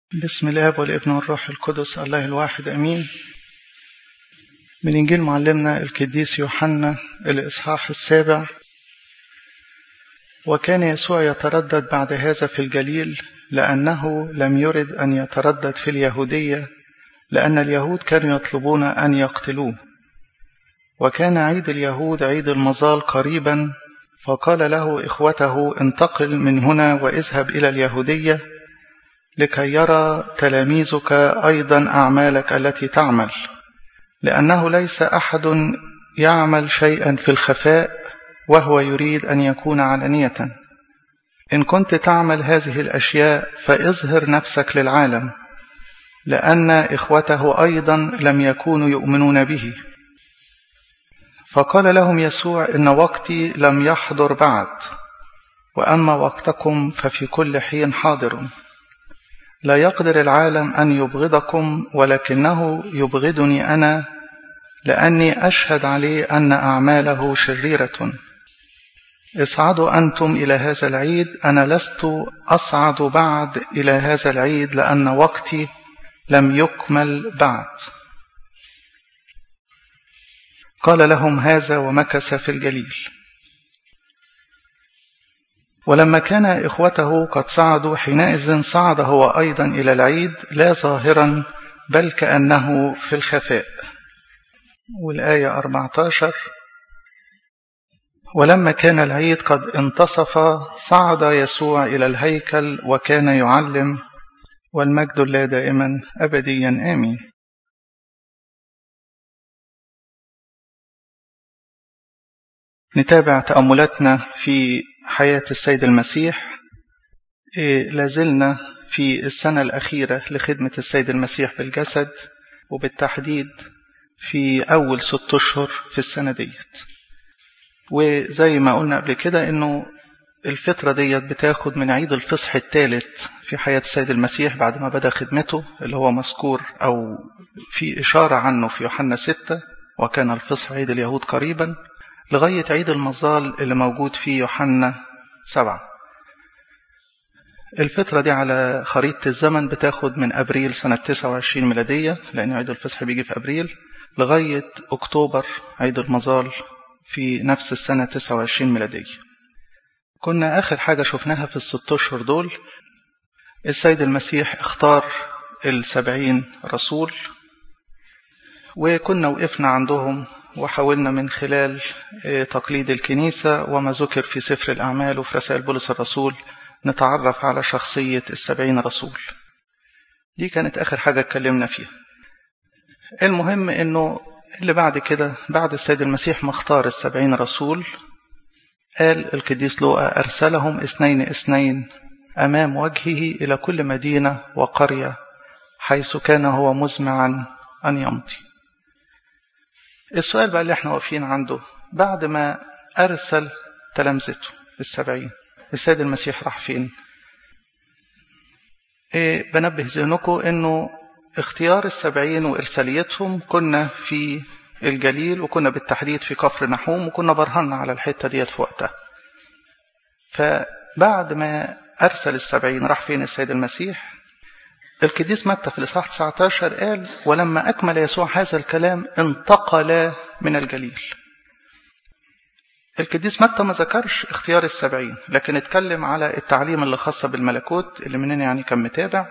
بسم الاب والابن والروح القدس الله الواحد امين من انجيل معلمنا القديس يوحنا الاصحاح السابع وكان يسوع يتردد بعد هذا في الجليل لانه لم يرد ان يتردد في اليهوديه لان اليهود كانوا يطلبون ان يقتلوه وكان عيد اليهود عيد المظال قريبا فقال له اخوته انتقل من هنا واذهب الى اليهوديه لكي يرى تلاميذك ايضا اعمالك التي تعمل لانه ليس احد يعمل شيئا في الخفاء وهو يريد ان يكون علانيه ان كنت تعمل هذه الاشياء فاظهر نفسك للعالم لان اخوته ايضا لم يكونوا يؤمنون به فقال لهم يسوع ان وقتي لم يحضر بعد واما وقتكم ففي كل حين حاضر لا يقدر العالم ان يبغضكم ولكنه يبغضني انا لاني اشهد عليه ان اعماله شريره اصعدوا انتم الى هذا العيد انا لست اصعد بعد الى هذا العيد لان وقتي لم يكمل بعد قال لهم هذا ومكث في الجليل ولما كان إخوته قد صعدوا حينئذ صعد هو أيضا إلى العيد لا ظاهرا بل كأنه في الخفاء والآية 14 ولما كان العيد قد انتصف صعد يسوع إلى الهيكل وكان يعلم والمجد لا دائما أبديا آمين نتابع تأملاتنا في حياة السيد المسيح لازلنا في السنة الأخيرة لخدمة السيد المسيح بالجسد وبالتحديد في أول ست أشهر في السنة ديت وزي ما قلنا قبل كده إنه الفترة ديت بتاخد من عيد الفصح الثالث في حياة السيد المسيح بعد ما بدأ خدمته اللي هو مذكور أو في إشارة عنه في يوحنا ستة وكان الفصح عيد اليهود قريبا لغاية عيد المظال اللي موجود في يوحنا سبعة الفترة دي على خريطة الزمن بتاخد من أبريل سنة 29 ميلادية لأن عيد الفصح بيجي في أبريل لغاية أكتوبر عيد المظال في نفس السنة 29 ميلادية كنا آخر حاجة شفناها في الست أشهر دول السيد المسيح اختار السبعين رسول وكنا وقفنا عندهم وحاولنا من خلال تقليد الكنيسة وما ذكر في سفر الأعمال وفي رسائل بولس الرسول نتعرف على شخصية السبعين رسول دي كانت آخر حاجة اتكلمنا فيها المهم أنه اللي بعد كده بعد السيد المسيح ما اختار السبعين رسول قال القديس لوقا أرسلهم اثنين اثنين أمام وجهه إلى كل مدينة وقرية حيث كان هو مزمعا أن يمضي السؤال بقى اللي احنا واقفين عنده بعد ما أرسل تلامذته السبعين السيد المسيح راح فين إيه بنبه ذهنكم انه اختيار السبعين وإرساليتهم كنا في الجليل وكنا بالتحديد في كفر نحوم وكنا برهنا على الحتة ديت في وقتها فبعد ما أرسل السبعين راح فين السيد المسيح القديس متى في الإصحاح 19 قال ولما أكمل يسوع هذا الكلام انتقل من الجليل القديس متى ما ذكرش اختيار السبعين لكن اتكلم على التعليم اللي خاصة بالملكوت اللي مننا يعني كان متابع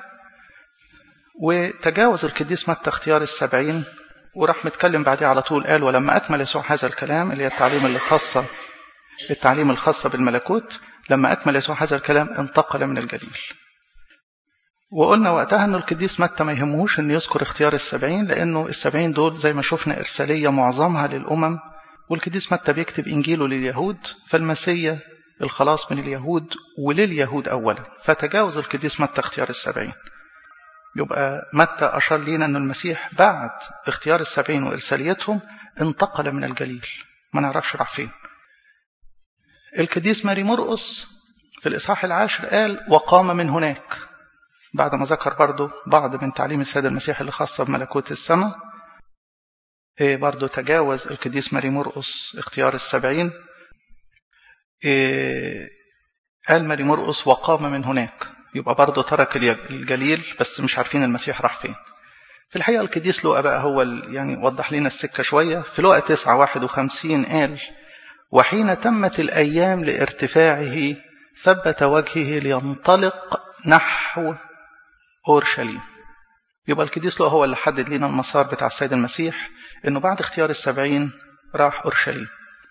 وتجاوز القديس متى اختيار السبعين وراح متكلم بعديه على طول قال ولما أكمل يسوع هذا الكلام اللي هي التعليم اللي خاصة التعليم الخاصة بالملكوت لما أكمل يسوع هذا الكلام انتقل من الجليل وقلنا وقتها أن القديس متى ما يهمهوش أن يذكر اختيار السبعين لأنه السبعين دول زي ما شفنا إرسالية معظمها للأمم والقديس متى بيكتب إنجيله لليهود فالمسية الخلاص من اليهود ولليهود أولا فتجاوز القديس متى اختيار السبعين يبقى متى أشار لنا أن المسيح بعد اختيار السبعين وإرساليتهم انتقل من الجليل ما نعرفش راح فين القديس ماري مرقس في الإصحاح العاشر قال وقام من هناك بعد ما ذكر برضه بعض من تعليم السيد المسيح اللي خاصة بملكوت السماء إيه برضه تجاوز القديس ماري مرقس اختيار السبعين إيه قال ماري مرقس وقام من هناك يبقى برضه ترك الجليل بس مش عارفين المسيح راح فين في الحقيقة القديس لوقا بقى هو يعني وضح لنا السكة شوية في لوقا 9 51 قال وحين تمت الأيام لارتفاعه ثبت وجهه لينطلق نحو أورشليم يبقى القديس لوقا هو اللي حدد لنا المسار بتاع السيد المسيح انه بعد اختيار السبعين راح اورشليم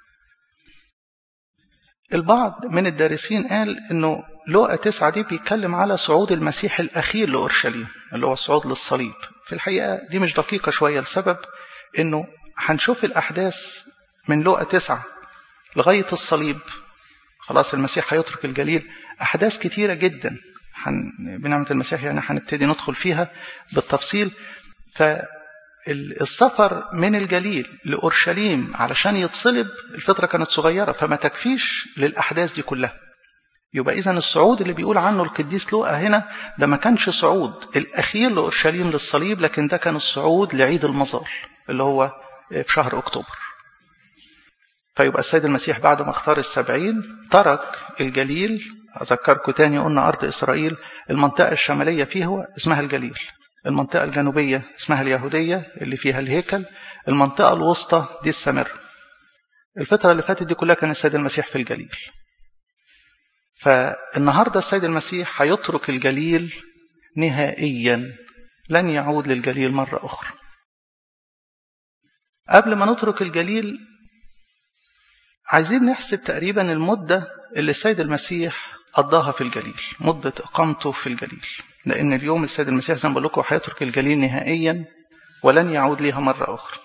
البعض من الدارسين قال انه لوقا تسعة دي بيتكلم على صعود المسيح الاخير لاورشليم اللي هو الصعود للصليب في الحقيقه دي مش دقيقه شويه لسبب انه هنشوف الاحداث من لوقا تسعة لغايه الصليب خلاص المسيح هيترك الجليل احداث كتيره جدا حن بنعمه المسيح يعني هنبتدي ندخل فيها بالتفصيل فالسفر من الجليل لأورشليم علشان يتصلب الفترة كانت صغيرة فما تكفيش للأحداث دي كلها يبقى إذا الصعود اللي بيقول عنه القديس لوقا هنا ده ما كانش صعود الأخير لأورشليم للصليب لكن ده كان الصعود لعيد المظال اللي هو في شهر أكتوبر فيبقى السيد المسيح بعد ما اختار السبعين ترك الجليل أذكركم تاني قلنا أرض إسرائيل المنطقة الشمالية فيه هو اسمها الجليل المنطقة الجنوبية اسمها اليهودية اللي فيها الهيكل المنطقة الوسطى دي السامرة الفترة اللي فاتت دي كلها كان السيد المسيح في الجليل فالنهاردة السيد المسيح هيترك الجليل نهائيا لن يعود للجليل مرة أخرى قبل ما نترك الجليل عايزين نحسب تقريبا المدة اللي السيد المسيح قضاها في الجليل مدة إقامته في الجليل لأن اليوم السيد المسيح زي ما بقول لكم هيترك الجليل نهائيا ولن يعود ليها مرة أخرى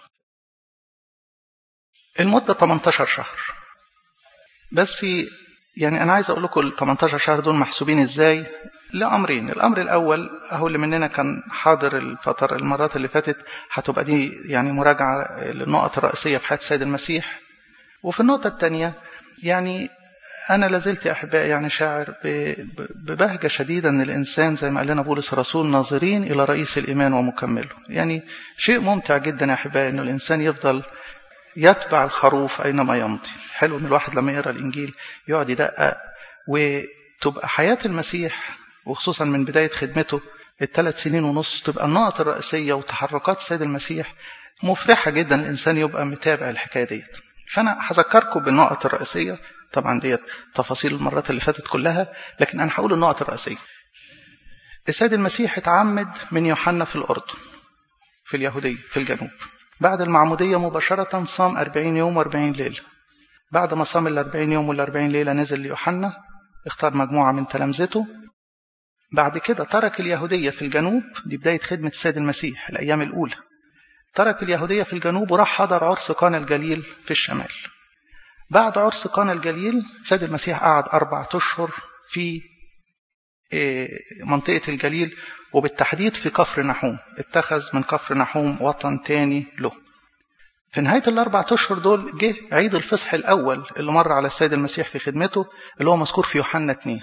المدة 18 شهر بس يعني أنا عايز أقول لكم ال 18 شهر دول محسوبين إزاي لأمرين الأمر الأول أهو اللي مننا كان حاضر الفترة المرات اللي فاتت هتبقى دي يعني مراجعة للنقط الرئيسية في حياة السيد المسيح وفي النقطة الثانية يعني أنا لازلت يا أحبائي يعني شاعر ببهجة شديدة أن الإنسان زي ما قال لنا بولس الرسول ناظرين إلى رئيس الإيمان ومكمله يعني شيء ممتع جدا يا أحبائي أن الإنسان يفضل يتبع الخروف أينما يمضي حلو أن الواحد لما يقرأ الإنجيل يقعد يدقق وتبقى حياة المسيح وخصوصا من بداية خدمته الثلاث سنين ونص تبقى النقط الرئيسية وتحركات السيد المسيح مفرحة جدا الإنسان يبقى متابع الحكاية ديت فأنا هذكركم بالنقط الرئيسية طبعا ديت تفاصيل المرات اللي فاتت كلها لكن أنا هقول النقط الرئيسية السيد المسيح اتعمد من يوحنا في الأردن في اليهودية في الجنوب بعد المعمودية مباشرة صام 40 يوم و40 ليلة بعد ما صام ال 40 يوم وال 40 ليلة نزل ليوحنا اختار مجموعة من تلامذته بعد كده ترك اليهودية في الجنوب دي بداية خدمة السيد المسيح الأيام الأولى ترك اليهودية في الجنوب وراح حضر عرس قانا الجليل في الشمال بعد عرس قانا الجليل سيد المسيح قعد أربعة أشهر في منطقة الجليل وبالتحديد في كفر نحوم اتخذ من كفر نحوم وطن تاني له في نهاية الأربع أشهر دول جه عيد الفصح الأول اللي مر على السيد المسيح في خدمته اللي هو مذكور في يوحنا 2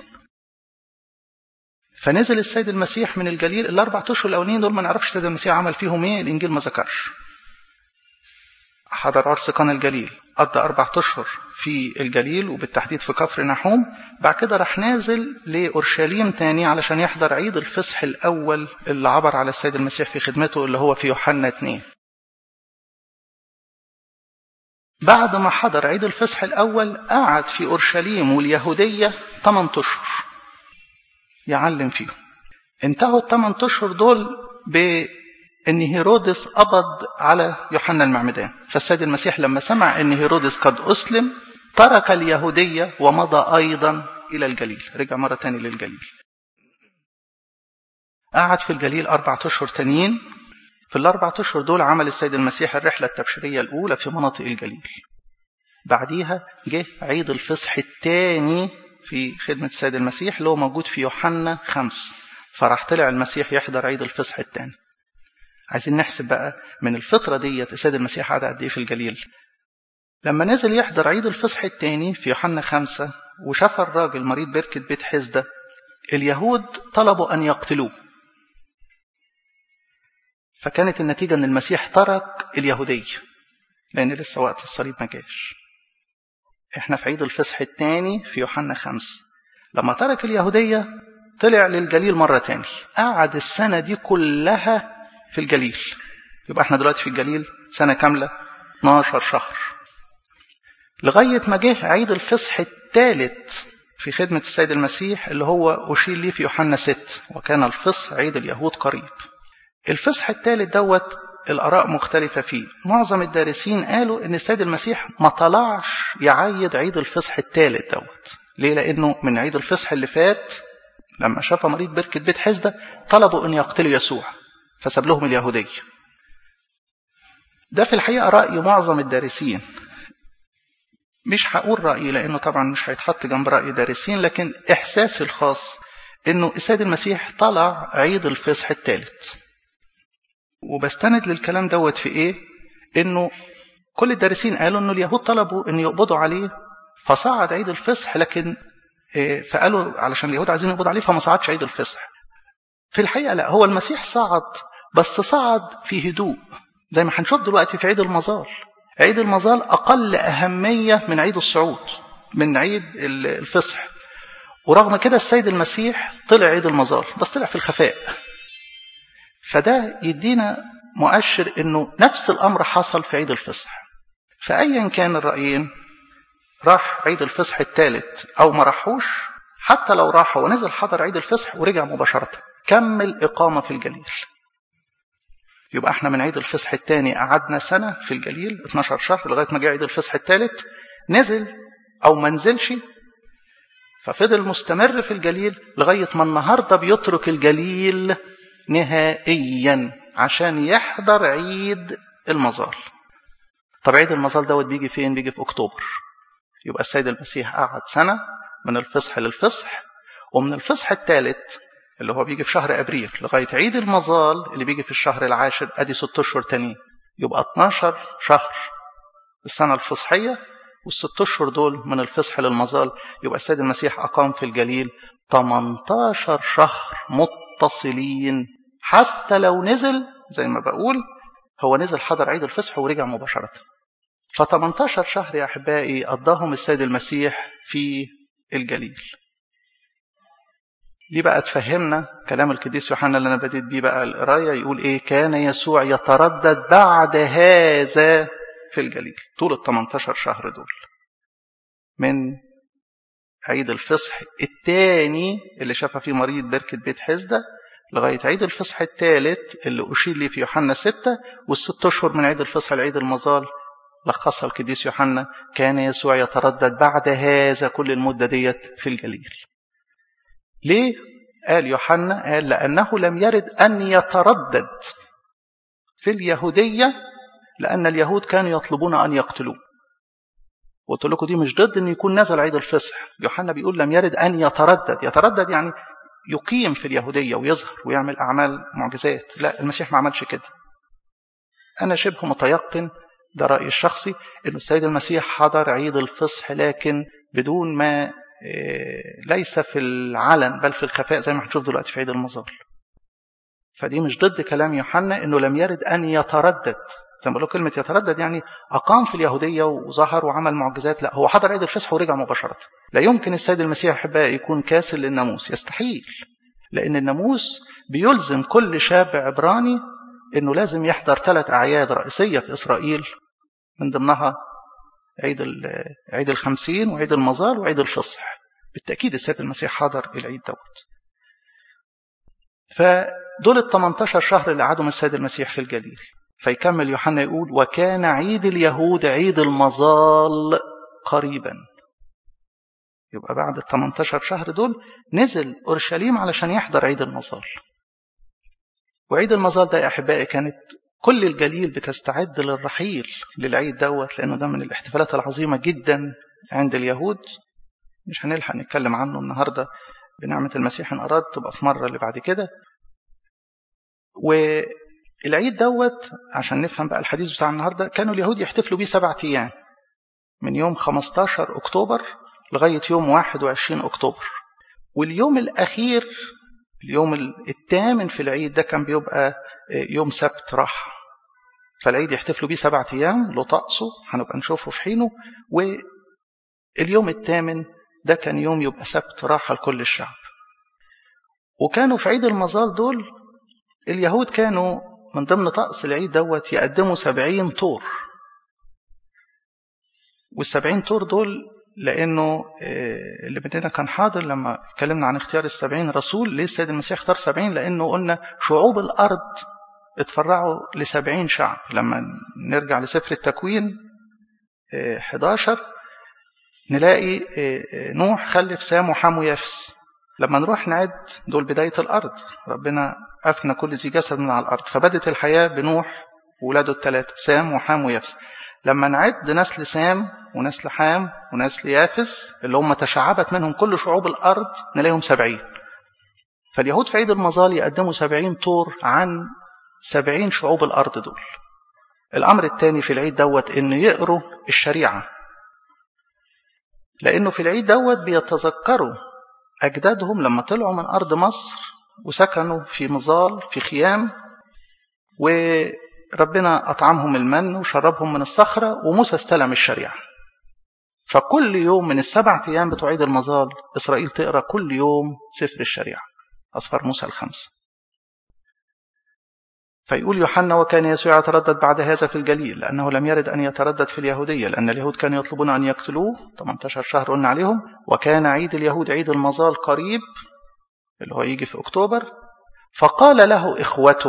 فنزل السيد المسيح من الجليل الأربع أشهر الأولين دول ما نعرفش السيد المسيح عمل فيهم إيه الإنجيل ما ذكرش حضر عرس قنا الجليل قضى أربع أشهر في الجليل وبالتحديد في كفر نحوم بعد كده راح نازل لأورشليم تاني علشان يحضر عيد الفصح الأول اللي عبر على السيد المسيح في خدمته اللي هو في يوحنا 2 بعد ما حضر عيد الفصح الأول قعد في أورشليم واليهودية 8 أشهر يعلم فيهم انتهوا الثمان أشهر دول بأن هيرودس قبض على يوحنا المعمدان فالسيد المسيح لما سمع أن هيرودس قد أسلم ترك اليهودية ومضى أيضا إلى الجليل رجع مرة تاني للجليل قعد في الجليل أربعة أشهر تانيين في الأربعة أشهر دول عمل السيد المسيح الرحلة التبشيرية الأولى في مناطق الجليل بعديها جه عيد الفصح الثاني في خدمة السيد المسيح اللي هو موجود في يوحنا خمس فراح طلع المسيح يحضر عيد الفصح الثاني عايزين نحسب بقى من الفترة ديت السيد المسيح قعد قد ايه في الجليل لما نزل يحضر عيد الفصح الثاني في يوحنا خمسة وشاف الراجل مريض بركة بيت حزدة اليهود طلبوا أن يقتلوه فكانت النتيجة أن المسيح ترك اليهودية لأن لسه وقت الصليب ما جاش احنا في عيد الفصح الثاني في يوحنا خمسة لما ترك اليهودية طلع للجليل مرة تاني قعد السنة دي كلها في الجليل يبقى احنا دلوقتي في الجليل سنة كاملة 12 شهر لغاية ما جه عيد الفصح الثالث في خدمة السيد المسيح اللي هو أشير ليه في يوحنا 6 وكان الفصح عيد اليهود قريب الفصح الثالث دوت الآراء مختلفة فيه معظم الدارسين قالوا إن السيد المسيح ما طلعش يعيد عيد الفصح الثالث دوت ليه لأنه من عيد الفصح اللي فات لما شاف مريض بركة بيت حزدة طلبوا أن يقتلوا يسوع فساب لهم اليهودية ده في الحقيقة رأي معظم الدارسين مش هقول رأيي لأنه طبعا مش هيتحط جنب رأي دارسين لكن إحساسي الخاص إنه السيد المسيح طلع عيد الفصح الثالث وبستند للكلام دوت في إيه؟ إنه كل الدارسين قالوا إنه اليهود طلبوا إن يقبضوا عليه فصعد عيد الفصح لكن فقالوا علشان اليهود عايزين يقبضوا عليه فما صعدش عيد الفصح. في الحقيقة لا هو المسيح صعد بس صعد في هدوء زي ما هنشوف دلوقتي في عيد المظال. عيد المظال أقل أهمية من عيد الصعود من عيد الفصح ورغم كده السيد المسيح طلع عيد المظال بس طلع في الخفاء فده يدينا مؤشر انه نفس الامر حصل في عيد الفصح فايا كان الرايين راح عيد الفصح الثالث او ما راحوش حتى لو راح ونزل حضر عيد الفصح ورجع مباشره كمل اقامه في الجليل يبقى احنا من عيد الفصح الثاني قعدنا سنة في الجليل 12 شهر لغاية ما جه عيد الفصح الثالث نزل أو ما نزلش ففضل مستمر في الجليل لغاية ما النهاردة بيترك الجليل نهائيا عشان يحضر عيد المظال طب عيد المظال دوت بيجي فين بيجي في أكتوبر يبقى السيد المسيح قعد سنة من الفصح للفصح ومن الفصح الثالث اللي هو بيجي في شهر ابريل لغايه عيد المظال اللي بيجي في الشهر العاشر ادي ست اشهر تانيين يبقى 12 شهر السنه الفصحيه والست اشهر دول من الفصح للمظال يبقى السيد المسيح اقام في الجليل 18 شهر متصلين حتى لو نزل زي ما بقول هو نزل حضر عيد الفصح ورجع مباشره ف 18 شهر يا احبائي قضاهم السيد المسيح في الجليل دي بقى تفهمنا كلام القديس يوحنا اللي انا بديت بيه بقى القرايه يقول ايه كان يسوع يتردد بعد هذا في الجليل طول ال 18 شهر دول من عيد الفصح الثاني اللي شاف فيه مريض بركة بيت حزدة لغاية عيد الفصح الثالث اللي أشير لي في يوحنا ستة والست أشهر من عيد الفصح لعيد المظال لخصها القديس يوحنا كان يسوع يتردد بعد هذا كل المدة ديت في الجليل ليه؟ قال يوحنا قال لأنه لم يرد أن يتردد في اليهودية لأن اليهود كانوا يطلبون أن يقتلوه قلت لكم دي مش ضد أن يكون نزل عيد الفصح يوحنا بيقول لم يرد أن يتردد يتردد يعني يقيم في اليهودية ويظهر ويعمل أعمال معجزات لا المسيح ما عملش كده أنا شبه متيقن ده رأيي الشخصي أن السيد المسيح حضر عيد الفصح لكن بدون ما ليس في العلن بل في الخفاء زي ما هنشوف دلوقتي في عيد المظال فدي مش ضد كلام يوحنا انه لم يرد ان يتردد زي ما بقول كلمه يتردد يعني اقام في اليهوديه وظهر وعمل معجزات لا هو حضر عيد الفصح ورجع مباشره لا يمكن السيد المسيح احبائي يكون كاسل للناموس يستحيل لان الناموس بيلزم كل شاب عبراني انه لازم يحضر ثلاث اعياد رئيسيه في اسرائيل من ضمنها عيد عيد الخمسين وعيد المظال وعيد الفصح بالتأكيد السيد المسيح حضر العيد دوت فدول ال 18 شهر اللي قعدوا من السيد المسيح في الجليل فيكمل يوحنا يقول وكان عيد اليهود عيد المظال قريبا يبقى بعد ال 18 شهر دول نزل اورشليم علشان يحضر عيد المظال وعيد المظال ده يا احبائي كانت كل الجليل بتستعد للرحيل للعيد دوت لأنه ده من الاحتفالات العظيمة جدا عند اليهود مش هنلحق نتكلم عنه النهاردة بنعمة المسيح إن أراد تبقى في مرة اللي بعد كده والعيد دوت عشان نفهم بقى الحديث بتاع النهاردة كانوا اليهود يحتفلوا بيه سبعة أيام من يوم 15 أكتوبر لغاية يوم 21 أكتوبر واليوم الأخير اليوم الثامن في العيد ده كان بيبقى يوم سبت راحة فالعيد يحتفلوا بيه سبعة أيام له طقسه هنبقى نشوفه في حينه واليوم الثامن ده كان يوم يبقى سبت راحة لكل الشعب وكانوا في عيد المظال دول اليهود كانوا من ضمن طقس العيد دوت يقدموا سبعين طور والسبعين طور دول لأنه اللي مننا كان حاضر لما اتكلمنا عن اختيار السبعين رسول ليه السيد المسيح اختار سبعين لأنه قلنا شعوب الأرض اتفرعوا لسبعين شعب لما نرجع لسفر التكوين 11 نلاقي نوح خلف سام وحام ويافس لما نروح نعد دول بداية الأرض ربنا أفنى كل ذي جسد من على الأرض فبدت الحياة بنوح وولاده الثلاثة سام وحام ويافس لما نعد نسل سام ونسل حام ونسل يافس اللي هم تشعبت منهم كل شعوب الأرض نلاقيهم سبعين فاليهود في عيد المظال يقدموا سبعين طور عن سبعين شعوب الأرض دول الأمر الثاني في العيد دوت إن يقروا الشريعة لأنه في العيد دوت بيتذكروا أجدادهم لما طلعوا من أرض مصر وسكنوا في مظال في خيام وربنا أطعمهم المن وشربهم من الصخرة وموسى استلم الشريعة فكل يوم من السبع أيام بتوع عيد المظال إسرائيل تقرأ كل يوم سفر الشريعة أصفر موسى الخمسة فيقول يوحنا وكان يسوع يتردد بعد هذا في الجليل لأنه لم يرد أن يتردد في اليهودية لأن اليهود كانوا يطلبون أن يقتلوه 18 شهر قلنا عليهم وكان عيد اليهود عيد المظال قريب اللي هو يجي في أكتوبر فقال له إخوته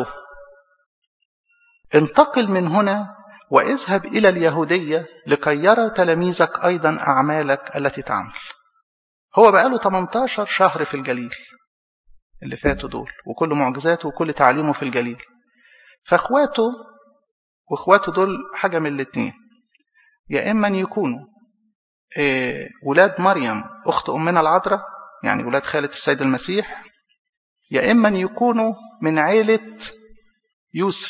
انتقل من هنا واذهب إلى اليهودية لكي يرى تلاميذك أيضا أعمالك التي تعمل هو بقاله 18 شهر في الجليل اللي فاتوا دول وكل معجزاته وكل تعليمه في الجليل فاخواته واخواته دول حاجة من الاتنين يا إما أن يكونوا إيه ولاد مريم أخت أمنا العذراء يعني ولاد خالة السيد المسيح يا إما أن يكونوا من عيلة يوسف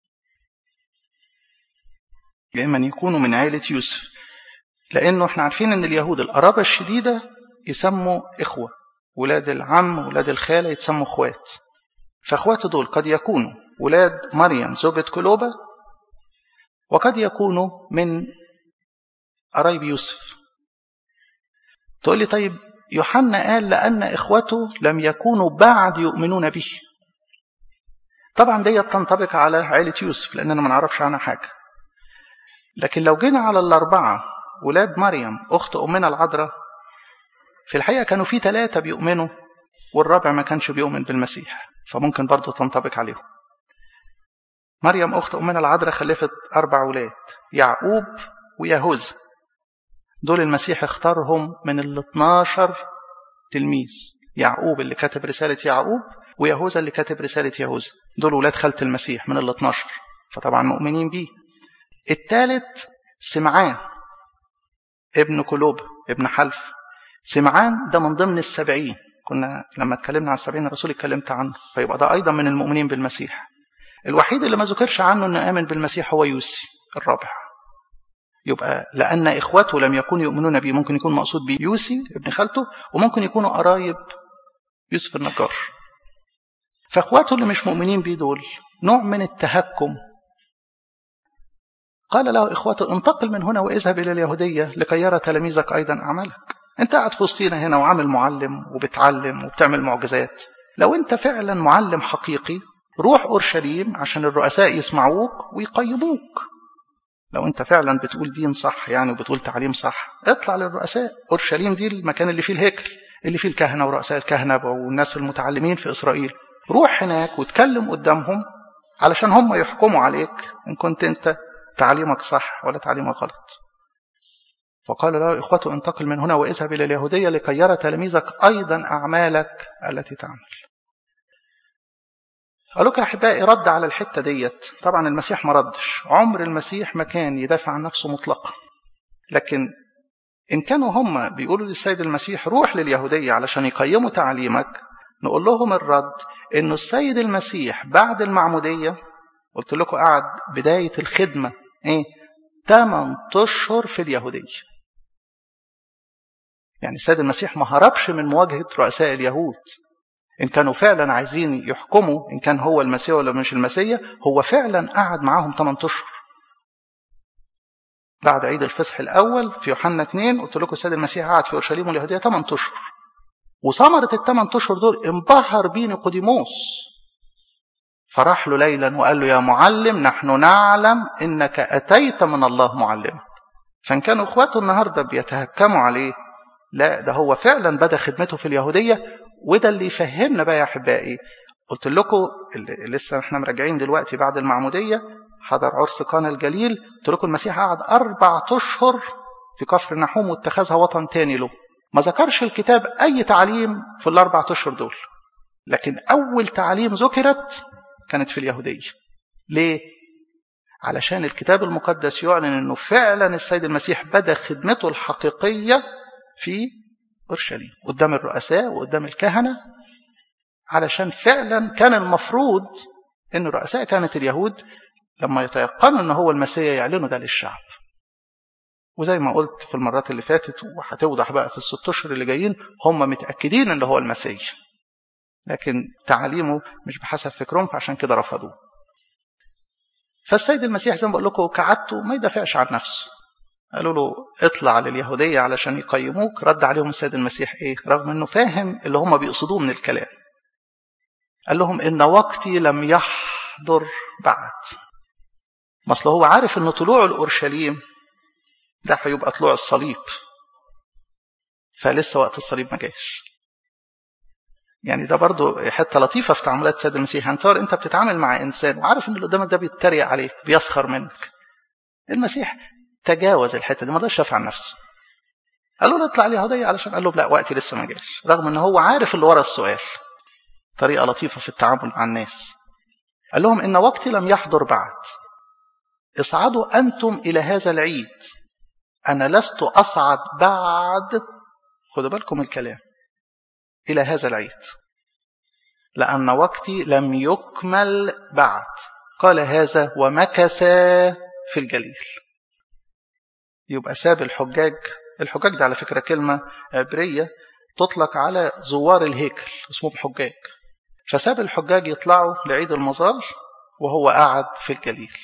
يا إما أن يكونوا من عيلة يوسف لأنه احنا عارفين أن اليهود القرابة الشديدة يسموا إخوة ولاد العم ولاد الخالة يتسموا إخوات فإخواته دول قد يكونوا ولاد مريم زوجة كلوبة وقد يكونوا من قرايب يوسف تقول لي طيب يوحنا قال لأن إخوته لم يكونوا بعد يؤمنون به طبعا دي تنطبق على عائلة يوسف لأننا ما نعرفش عنها حاجة لكن لو جينا على الأربعة ولاد مريم أخت أمنا العذراء في الحقيقة كانوا في ثلاثة بيؤمنوا والرابع ما كانش بيؤمن بالمسيح فممكن برضه تنطبق عليهم مريم أخت أمنا العذراء خلفت أربع ولاد يعقوب ويهوذا دول المسيح اختارهم من ال 12 تلميذ يعقوب اللي كتب رسالة يعقوب ويهوذا اللي كتب رسالة يهوذا دول ولاد خالة المسيح من ال 12 فطبعا مؤمنين بيه الثالث سمعان ابن كلوب ابن حلف سمعان ده من ضمن السبعين كنا لما اتكلمنا عن السبعين الرسول اتكلمت عنه فيبقى ده أيضا من المؤمنين بالمسيح الوحيد اللي ما ذكرش عنه انه آمن بالمسيح هو يوسي الرابع يبقى لأن إخوته لم يكونوا يؤمنون به ممكن يكون مقصود به يوسي ابن خالته وممكن يكونوا قرايب يوسف النجار فإخواته اللي مش مؤمنين به دول نوع من التهكم قال له إخوته انتقل من هنا واذهب إلى اليهودية لكي يرى تلاميذك أيضا أعمالك أنت قاعد في وسطينا هنا وعامل معلم وبتعلم وبتعمل معجزات لو أنت فعلا معلم حقيقي روح أورشليم عشان الرؤساء يسمعوك ويقيموك لو أنت فعلا بتقول دين صح يعني وبتقول تعليم صح اطلع للرؤساء أورشليم دي المكان اللي فيه الهيكل اللي فيه الكهنة ورؤساء الكهنة والناس المتعلمين في إسرائيل روح هناك وتكلم قدامهم علشان هم يحكموا عليك إن كنت أنت تعليمك صح ولا تعليمك غلط فقال له إخوته انتقل من هنا واذهب إلى اليهودية لكي يرى تلاميذك أيضا أعمالك التي تعمل قالوا يا أحبائي رد على الحتة ديت طبعا المسيح ما ردش عمر المسيح ما كان يدافع عن نفسه مطلقا لكن إن كانوا هم بيقولوا للسيد المسيح روح لليهودية علشان يقيموا تعليمك نقول لهم الرد إنه السيد المسيح بعد المعمودية قلت لكم قعد بداية الخدمة إيه 8 أشهر في اليهودية يعني السيد المسيح ما هربش من مواجهة رؤساء اليهود إن كانوا فعلا عايزين يحكموا إن كان هو المسيح ولا مش المسيح هو فعلا قعد معاهم 8 أشهر بعد عيد الفصح الأول في يوحنا 2 قلت لكم السيد المسيح قعد في أورشليم واليهودية 8 أشهر وثمرة الثمان أشهر دول انبهر بيه نيقوديموس فراح له ليلا وقال له يا معلم نحن نعلم انك اتيت من الله معلما عشان كانوا اخواته النهارده بيتهكموا عليه لا ده هو فعلا بدا خدمته في اليهوديه وده اللي يفهمنا بقى يا احبائي قلت لكم اللي لسه احنا مراجعين دلوقتي بعد المعموديه حضر عرس قانا الجليل قلت لكم المسيح قعد اربع اشهر في كفر نحوم واتخذها وطن تاني له ما ذكرش الكتاب اي تعليم في الاربع اشهر دول لكن اول تعليم ذكرت كانت في اليهوديه ليه علشان الكتاب المقدس يعلن انه فعلا السيد المسيح بدا خدمته الحقيقيه في اورشليم قدام الرؤساء وقدام الكهنه علشان فعلا كان المفروض ان الرؤساء كانت اليهود لما يتيقنوا ان هو المسيح يعلنوا ده للشعب وزي ما قلت في المرات اللي فاتت وهتوضح بقى في الست اشهر اللي جايين هم متاكدين ان هو المسيح لكن تعاليمه مش بحسب فكرهم فعشان كده رفضوه فالسيد المسيح زي ما بقول لكم كعادته ما يدافعش عن نفسه قالوا له اطلع لليهودية علشان يقيموك رد عليهم السيد المسيح ايه رغم انه فاهم اللي هم بيقصدوه من الكلام قال لهم ان وقتي لم يحضر بعد ما اصل هو عارف ان طلوع الاورشليم ده هيبقى طلوع الصليب فلسه وقت الصليب ما جاش يعني ده برضو حته لطيفه في تعاملات السيد المسيح هنتصور انت بتتعامل مع انسان وعارف ان اللي قدامك ده بيتريق عليك بيسخر منك المسيح تجاوز الحته دي ما رضاش يدافع عن نفسه قال له اطلع اليهوديه علشان قال له لا وقتي لسه ما جاش رغم ان هو عارف اللي ورا السؤال طريقه لطيفه في التعامل مع الناس قال لهم ان وقتي لم يحضر بعد اصعدوا انتم الى هذا العيد انا لست اصعد بعد خدوا بالكم الكلام إلى هذا العيد لأن وقتي لم يكمل بعد قال هذا ومكث في الجليل يبقى ساب الحجاج الحجاج ده على فكرة كلمة عبرية تطلق على زوار الهيكل اسمهم حجاج فساب الحجاج يطلعوا لعيد المظال وهو قاعد في الجليل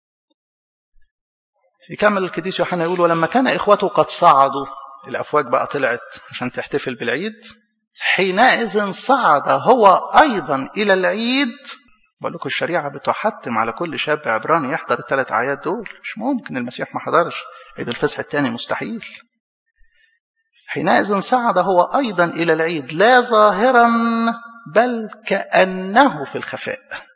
يكمل القديس يوحنا يقول ولما كان إخوته قد صعدوا الأفواج بقى طلعت عشان تحتفل بالعيد حينئذ صعد هو أيضا إلى العيد بقول لكم الشريعة بتحتم على كل شاب عبراني يحضر الثلاث أعياد دول مش ممكن المسيح ما حضرش عيد الفصح الثاني مستحيل حينئذ صعد هو أيضا إلى العيد لا ظاهرا بل كأنه في الخفاء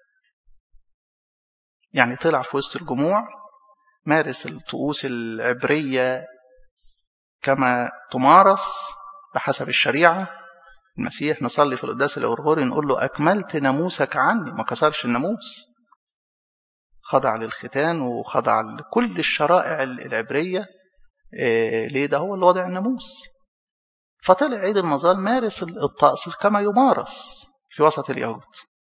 يعني طلع في وسط الجموع مارس الطقوس العبرية كما تمارس بحسب الشريعة المسيح نصلي في القداس الأورغوري نقول له أكملت ناموسك عني ما كسرش الناموس خضع للختان وخضع لكل الشرائع العبرية إيه ليه ده هو اللي وضع الناموس فطلع عيد المظال مارس الطقس كما يمارس في وسط اليهود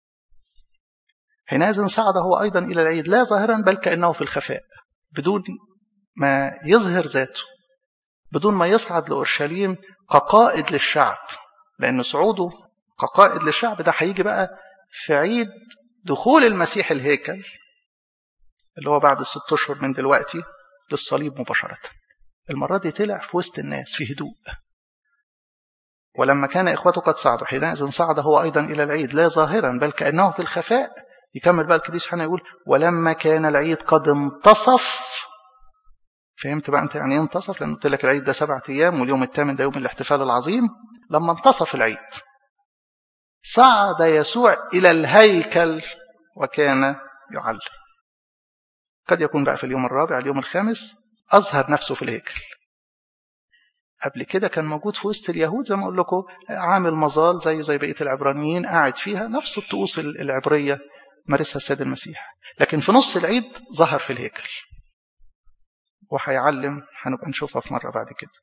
حينئذ صعد هو أيضا إلى العيد لا ظاهرا بل كأنه في الخفاء بدون ما يظهر ذاته بدون ما يصعد لأورشليم كقائد للشعب لأن صعوده كقائد للشعب ده هيجي بقى في عيد دخول المسيح الهيكل اللي هو بعد ست أشهر من دلوقتي للصليب مباشرة المرة دي طلع في وسط الناس في هدوء ولما كان إخوته قد صعدوا حينئذ صعد هو أيضا إلى العيد لا ظاهرا بل كأنه في الخفاء يكمل بقى القديس حنا يقول ولما كان العيد قد انتصف فهمت بقى انت يعني ايه انتصف لان قلت لك العيد ده سبعة ايام واليوم الثامن ده يوم الاحتفال العظيم لما انتصف العيد صعد يسوع الى الهيكل وكان يعلم قد يكون بقى في اليوم الرابع اليوم الخامس اظهر نفسه في الهيكل قبل كده كان موجود في وسط اليهود زي ما اقول لكم عامل مظال زيه زي بقيه العبرانيين قاعد فيها نفس الطقوس العبريه مارسها السيد المسيح لكن في نص العيد ظهر في الهيكل وهيعلم هنبقى نشوفها في مرة بعد كده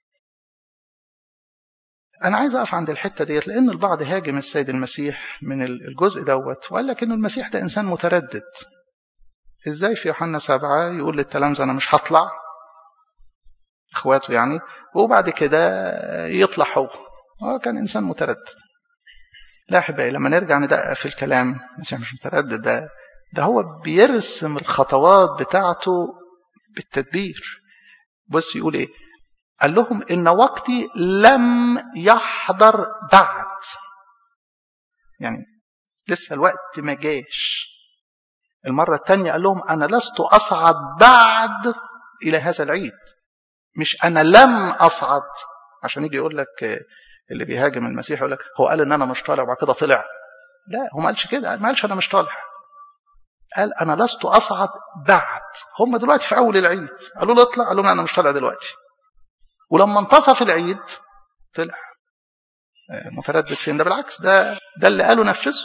أنا عايز أقف عند الحتة ديت لأن البعض هاجم السيد المسيح من الجزء دوت وقال لك إن المسيح ده إنسان متردد إزاي في يوحنا سبعة يقول للتلامذة أنا مش هطلع إخواته يعني وبعد كده يطلع هو هو كان إنسان متردد لا أحبائي لما نرجع ندقق في الكلام المسيح مش متردد ده ده هو بيرسم الخطوات بتاعته بالتدبير بص يقول ايه قال لهم إن وقتي لم يحضر بعد يعني لسه الوقت ما جاش المرة الثانية قال لهم أنا لست أصعد بعد إلى هذا العيد مش أنا لم أصعد عشان يجي يقول لك اللي بيهاجم المسيح يقول لك هو قال إن أنا مش طالع وبعد كده طلع لا هو ما قالش كده ما قالش أنا مش طالع قال أنا لست أصعد بعد هم دلوقتي في أول العيد قالوا له اطلع قال لهم أنا مش طالع دلوقتي ولما انتصف العيد طلع متردد فين ده بالعكس ده ده اللي قالوا نفذه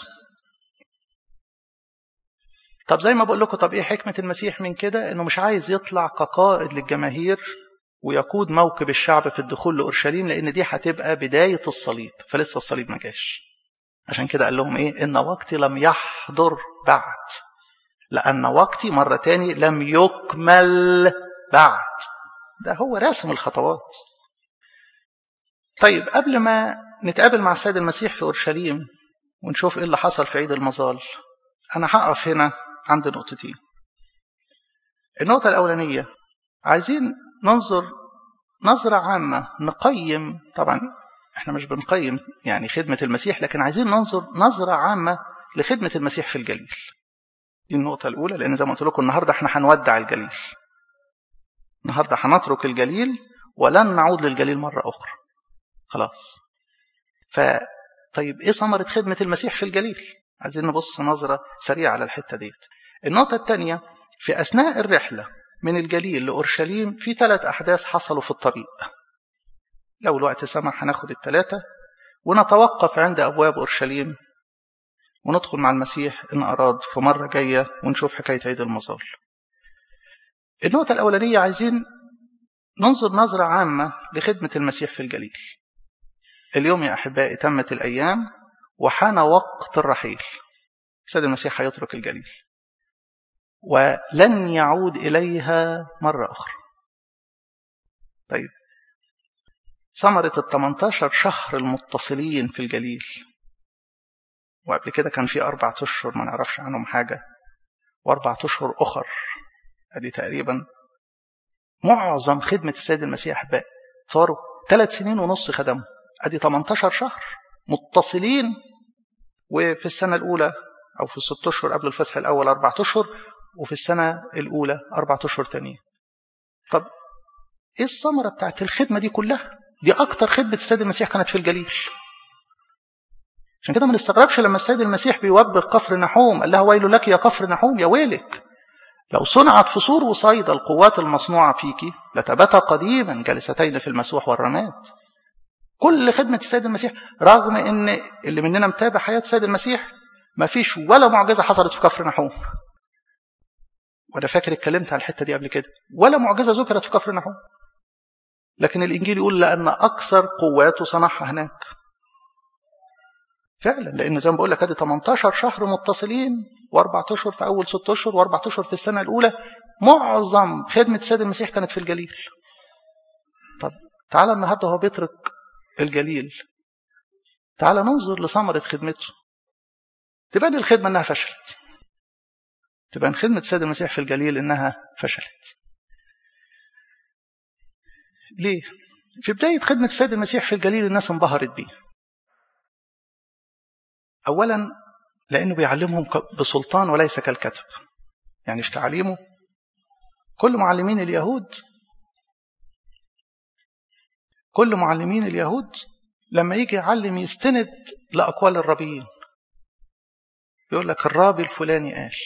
طب زي ما بقول لكم طب ايه حكمة المسيح من كده انه مش عايز يطلع كقائد للجماهير ويقود موكب الشعب في الدخول لأورشليم لأن دي هتبقى بداية الصليب فلسه الصليب ما جاش عشان كده قال لهم ايه ان وقتي لم يحضر بعد لأن وقتي مرة تاني لم يكمل بعد ده هو راسم الخطوات طيب قبل ما نتقابل مع السيد المسيح في أورشليم ونشوف ايه اللي حصل في عيد المظال أنا هقف هنا عند نقطتين النقطة الأولانية عايزين ننظر نظرة عامة نقيم طبعا احنا مش بنقيم يعني خدمة المسيح لكن عايزين ننظر نظرة عامة لخدمة المسيح في الجليل دي النقطة الأولى لأن زي ما قلت لكم النهاردة احنا هنودع الجليل النهاردة هنترك الجليل ولن نعود للجليل مرة أخرى خلاص ف طيب ايه ثمرة خدمة المسيح في الجليل عايزين نبص نظرة سريعة على الحتة ديت النقطة الثانية في أثناء الرحلة من الجليل لأورشليم في ثلاث أحداث حصلوا في الطريق لو الوقت سمح هناخد الثلاثة ونتوقف عند أبواب أورشليم وندخل مع المسيح إن أراد في مرة جاية ونشوف حكاية عيد المظال النقطة الأولانية عايزين ننظر نظرة عامة لخدمة المسيح في الجليل اليوم يا أحبائي تمت الأيام وحان وقت الرحيل سيد المسيح هيترك الجليل ولن يعود إليها مرة أخرى طيب ثمرة ال 18 شهر المتصلين في الجليل وقبل كده كان في أربعة أشهر ما نعرفش عنهم حاجة وأربعة أشهر أخر أدي تقريبا معظم خدمة السيد المسيح أحباء صاروا ثلاث سنين ونص خدموا أدي 18 شهر متصلين وفي السنة الأولى أو في الست أشهر قبل الفسح الأول أربعة أشهر وفي السنة الأولى أربعة أشهر تانية طب إيه الثمرة بتاعت الخدمة دي كلها دي أكتر خدمة السيد المسيح كانت في الجليل عشان كده ما نستغربش لما السيد المسيح بيوبخ كفر نحوم قال لها ويل لك يا كفر نحوم يا ويلك لو صنعت في سور وصيدا القوات المصنوعة فيك لتبتا قديما جلستين في المسوح والرماد كل خدمة السيد المسيح رغم ان اللي مننا متابع حياة السيد المسيح ما فيش ولا معجزة حصلت في كفر نحوم وانا فاكر اتكلمت على الحتة دي قبل كده ولا معجزة ذكرت في كفر نحوم لكن الانجيل يقول لان اكثر قواته صنعها هناك فعلا لان زي ما بقول لك ادي 18 شهر متصلين واربع اشهر في اول ست اشهر واربع اشهر في السنه الاولى معظم خدمه السيد المسيح كانت في الجليل طب تعالى النهارده هو بيترك الجليل تعالى ننظر لثمرة خدمته تبان الخدمة انها فشلت تبان خدمة السيد المسيح في الجليل انها فشلت ليه في بداية خدمة السيد المسيح في الجليل الناس انبهرت بيه أولا لأنه بيعلمهم بسلطان وليس كالكتب يعني في تعليمه كل معلمين اليهود كل معلمين اليهود لما يجي يعلم يستند لأقوال الربيين يقول لك الرابي الفلاني قال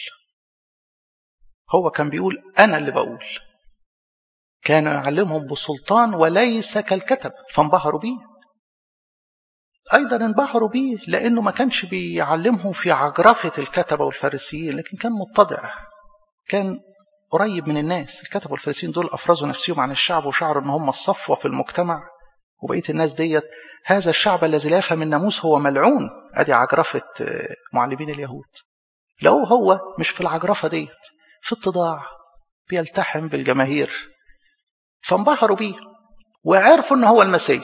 هو كان بيقول أنا اللي بقول كان يعلمهم بسلطان وليس كالكتب فانبهروا بيه أيضا انبهروا بيه لأنه ما كانش بيعلمهم في عجرفة الكتبة والفارسيين لكن كان متضع كان قريب من الناس الكتبة والفارسيين دول أفرزوا نفسهم عن الشعب وشعروا أن هم الصفوة في المجتمع وبقية الناس ديت هذا الشعب الذي لا يفهم الناموس هو ملعون أدي عجرفة معلمين اليهود لو هو مش في العجرفة ديت في اتضاع بيلتحم بالجماهير فانبهروا بيه وعرفوا ان هو المسيح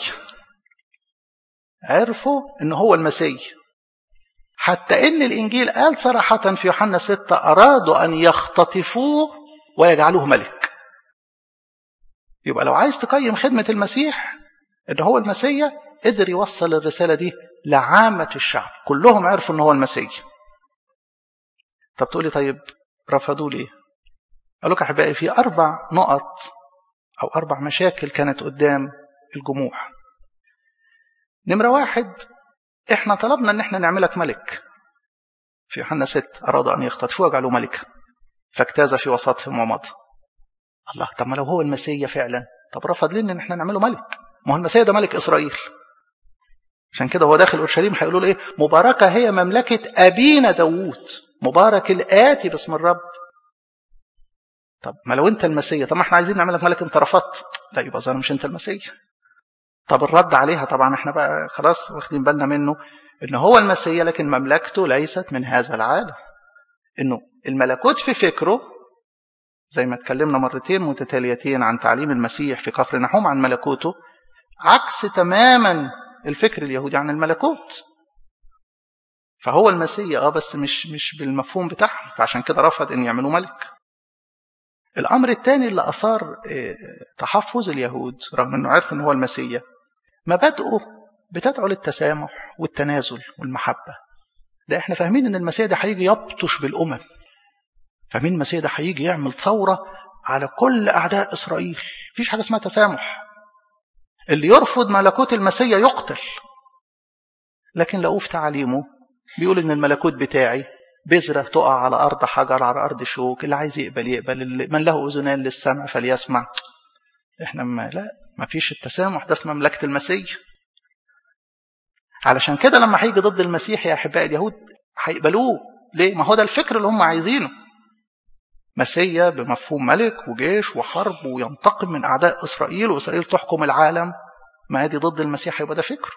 عرفوا ان هو المسيح حتى ان الانجيل قال صراحة في يوحنا ستة ارادوا ان يختطفوه ويجعلوه ملك يبقى لو عايز تقيم خدمة المسيح ان هو المسيح قدر يوصل الرسالة دي لعامة الشعب كلهم عرفوا ان هو المسيح طب تقولي طيب رفضوا ليه قال لك احبائي في اربع نقط او اربع مشاكل كانت قدام الجموع نمرة واحد احنا طلبنا ان احنا نعملك ملك في يوحنا 6 ارادوا ان يختطفوه وجعلوه ملكا فاجتاز في وسطهم ومضى الله طب ما لو هو المسيح فعلا طب رفض لنا ان احنا نعمله ملك ما هو المسيح ده ملك اسرائيل عشان كده هو داخل اورشليم هيقولوا له ايه مباركه هي مملكه ابينا داوود مبارك الاتي باسم الرب طب ما لو انت المسيح طب ما احنا عايزين نعملك ملك انت رفضت لا يبقى ظاهر مش انت المسيح طب الرد عليها طبعا احنا بقى خلاص واخدين بالنا منه ان هو المسيح لكن مملكته ليست من هذا العالم انه الملكوت في فكره زي ما اتكلمنا مرتين متتاليتين عن تعليم المسيح في كفر نحوم عن ملكوته عكس تماما الفكر اليهودي عن الملكوت فهو المسيح اه بس مش مش بالمفهوم بتاعهم فعشان كده رفض ان يعملوا ملك الامر الثاني اللي اثار تحفظ اليهود رغم انه عرف ان هو المسيح مبادئه بتدعو للتسامح والتنازل والمحبه ده احنا فاهمين ان المسيح ده هيجي يبطش بالامم فاهمين المسيح ده هيجي يعمل ثوره على كل اعداء اسرائيل مفيش حاجه اسمها تسامح اللي يرفض ملكوت المسيح يقتل لكن لقوه في تعاليمه بيقول ان الملكوت بتاعي بذرة تقع على أرض حجر على أرض شوك اللي عايز يقبل يقبل اللي من له أذنان للسمع فليسمع احنا ما لا ما فيش التسامح ده في مملكة المسيح علشان كده لما هيجي ضد المسيح يا أحباء اليهود هيقبلوه ليه؟ ما هو ده الفكر اللي هم عايزينه مسيا بمفهوم ملك وجيش وحرب وينتقم من أعداء إسرائيل وإسرائيل تحكم العالم ما دي ضد المسيح يبقى ده فكر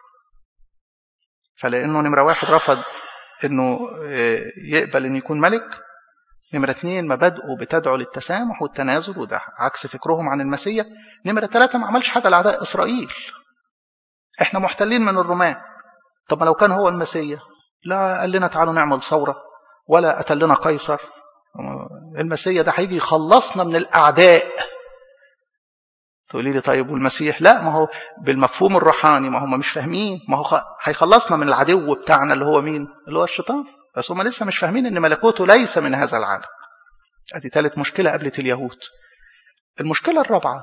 فلأنه نمرة واحد رفض انه يقبل ان يكون ملك نمرة اثنين مبادئه بتدعو للتسامح والتنازل وده عكس فكرهم عن المسيح نمرة ثلاثة ما عملش حاجة لأعداء إسرائيل احنا محتلين من الرومان طب ما لو كان هو المسيح لا قال لنا تعالوا نعمل ثورة ولا قتل لنا قيصر المسيح ده هيجي يخلصنا من الأعداء تقولي لي طيب والمسيح لا ما هو بالمفهوم الروحاني ما هم مش فاهمين ما هو هيخلصنا من العدو بتاعنا اللي هو مين اللي هو الشيطان بس هم لسه مش فاهمين ان ملكوته ليس من هذا العالم ادي ثالث مشكله قابلت اليهود المشكله الرابعه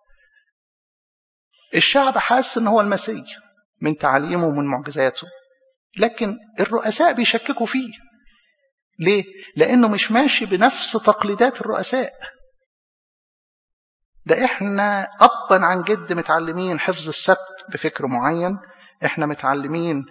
الشعب حاسس ان هو المسيح من تعاليمه ومن معجزاته لكن الرؤساء بيشككوا فيه ليه لانه مش ماشي بنفس تقليدات الرؤساء ده احنا ابا عن جد متعلمين حفظ السبت بفكر معين احنا متعلمين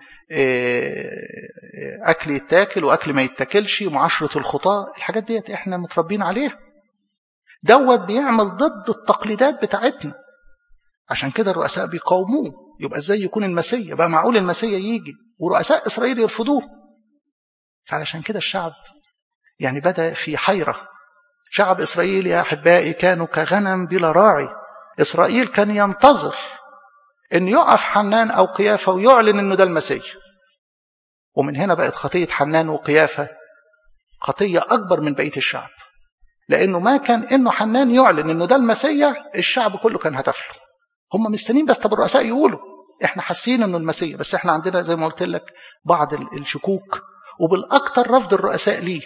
اكل يتاكل واكل ما يتاكلش معاشره الخطاه الحاجات ديت احنا متربيين عليها دوت بيعمل ضد التقليدات بتاعتنا عشان كده الرؤساء بيقاوموه يبقى ازاي يكون المسيا بقى معقول المسيا يجي ورؤساء اسرائيل يرفضوه فعلشان كده الشعب يعني بدا في حيره شعب إسرائيل يا أحبائي كانوا كغنم بلا راعي إسرائيل كان ينتظر أن يقف حنان أو قيافة ويعلن أنه ده المسيح ومن هنا بقت خطية حنان وقيافة خطية أكبر من بقية الشعب لأنه ما كان أنه حنان يعلن أنه ده المسيح الشعب كله كان هتفله هم مستنين بس طب الرؤساء يقولوا احنا حاسين انه المسيح بس احنا عندنا زي ما قلت لك بعض الشكوك وبالاكثر رفض الرؤساء ليه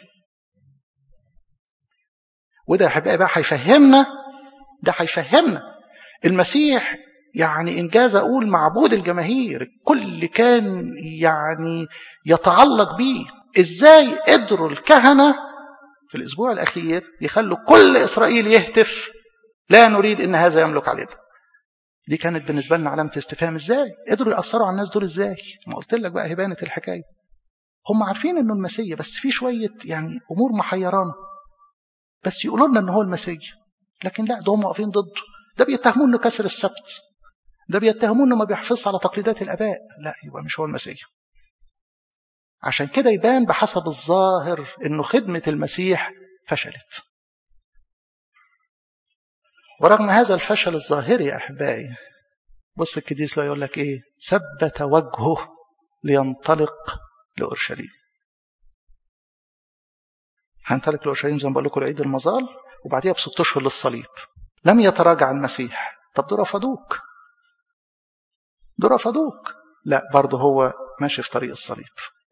وده يا حبايبي بقى هيفهمنا ده هيفهمنا المسيح يعني انجاز اقول معبود الجماهير الكل كان يعني يتعلق بيه ازاي قدروا الكهنه في الاسبوع الاخير يخلوا كل اسرائيل يهتف لا نريد ان هذا يملك علينا دي كانت بالنسبه لنا علامه استفهام ازاي قدروا ياثروا على الناس دول ازاي ما قلت لك بقى هبانه الحكايه هم عارفين انه المسيح بس في شويه يعني امور محيرانه بس يقولوا لنا ان هو المسيح لكن لا ده هم واقفين ضده ده بيتهموه انه كسر السبت ده بيتهموه انه ما بيحافظش على تقليدات الاباء لا يبقى مش هو المسيح عشان كده يبان بحسب الظاهر انه خدمه المسيح فشلت ورغم هذا الفشل الظاهري يا احبائي بص الكديس لا يقول لك ايه ثبت وجهه لينطلق لاورشليم هنطلق لاورشليم زي ما بقول لكم لعيد المظال وبعديها بست اشهر للصليب لم يتراجع المسيح طب دول رفضوك دول رفضوك لا برضه هو ماشي في طريق الصليب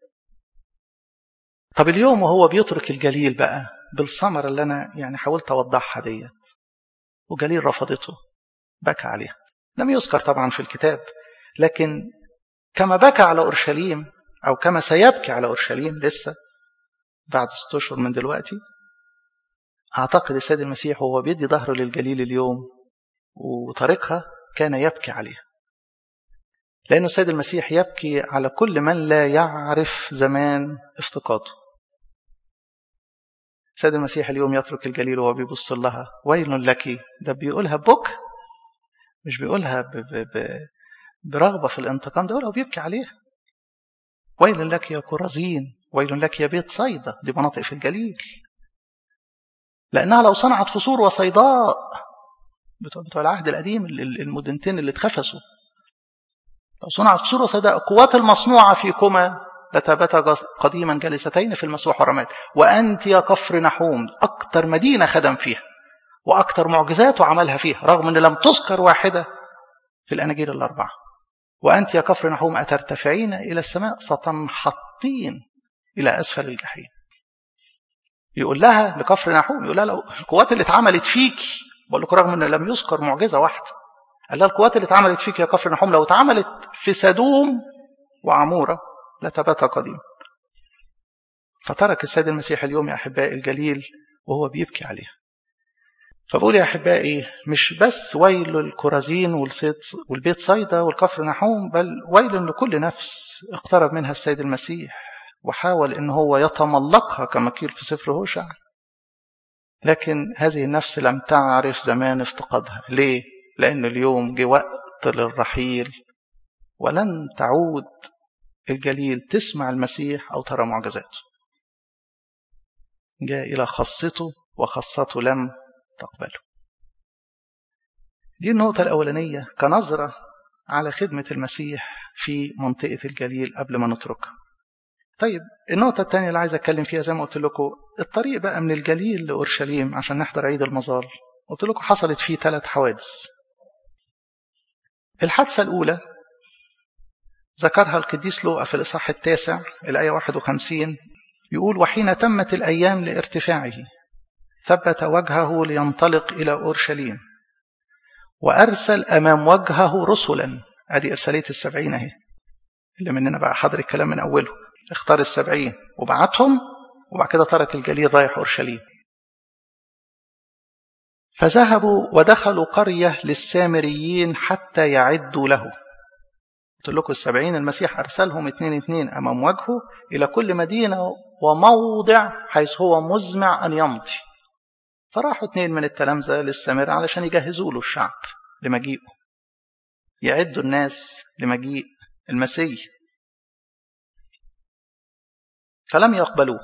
طب اليوم وهو بيترك الجليل بقى بالثمرة اللي أنا يعني حاولت أوضحها ديت وجليل رفضته بكى عليها لم يذكر طبعا في الكتاب لكن كما بكى على أورشليم أو كما سيبكي على أورشليم لسه بعد ست أشهر من دلوقتي أعتقد السيد المسيح وهو بيدي ظهره للجليل اليوم وطريقها كان يبكي عليها لأنه السيد المسيح يبكي على كل من لا يعرف زمان افتقاده السيد المسيح اليوم يترك الجليل وهو بيبص لها ويل لك ده بيقولها بك مش بيقولها ب ب ب برغبة في الانتقام ده بيقولها وبيبكي عليها ويل لك يا كرزين ويل لك يا بيت صيدا دي مناطق في الجليل لأنها لو صنعت فصور وصيداء بتوع, بتوع العهد القديم المدنتين اللي اتخفسوا لو صنعت فصور وصيداء القوات المصنوعة فيكما لتبتا قديما جالستين في المسوح والرماد وأنت يا كفر نحوم أكتر مدينة خدم فيها وأكتر معجزاته عملها فيها رغم أن لم تذكر واحدة في الأناجيل الأربعة وأنت يا كفر نحوم أترتفعين إلى السماء ستنحطين إلى أسفل الجحيم يقول لها لكفر نحوم يقول لها لو القوات اللي اتعملت فيك بقول لكم رغم أن لم يذكر معجزة واحدة قال لها القوات اللي اتعملت فيك يا كفر نحوم لو اتعملت في سدوم وعمورة لتبات قديم فترك السيد المسيح اليوم يا أحبائي الجليل وهو بيبكي عليها فبقول يا أحبائي مش بس ويل الكرازين والبيت صيدا والكفر نحوم بل ويل لكل نفس اقترب منها السيد المسيح وحاول ان هو يتملقها كما قيل في سفر هوشع لكن هذه النفس لم تعرف زمان افتقادها ليه لان اليوم جه وقت للرحيل ولن تعود الجليل تسمع المسيح او ترى معجزاته جاء الى خاصته وخاصته لم تقبله دي النقطة الأولانية كنظرة على خدمة المسيح في منطقة الجليل قبل ما نتركها طيب النقطة الثانية اللي عايز أتكلم فيها زي ما قلت لكم الطريق بقى من الجليل لأورشليم عشان نحضر عيد المظال قلت لكم حصلت فيه ثلاث حوادث الحادثة الأولى ذكرها القديس لوقا في الإصحاح التاسع الآية 51 يقول وحين تمت الأيام لارتفاعه ثبت وجهه لينطلق إلى أورشليم وأرسل أمام وجهه رسلا أدي إرسالية السبعين أهي اللي مننا بقى حضر الكلام من أوله اختار السبعين وبعتهم وبعد كده ترك الجليل رايح أورشليم فذهبوا ودخلوا قرية للسامريين حتى يعدوا له قلت لكم السبعين المسيح أرسلهم اتنين اتنين أمام وجهه إلى كل مدينة وموضع حيث هو مزمع أن يمضي فراحوا اتنين من التلامذة للسامرة علشان يجهزوا له الشعب لمجيئه يعدوا الناس لمجيء المسيح فلم يقبلوه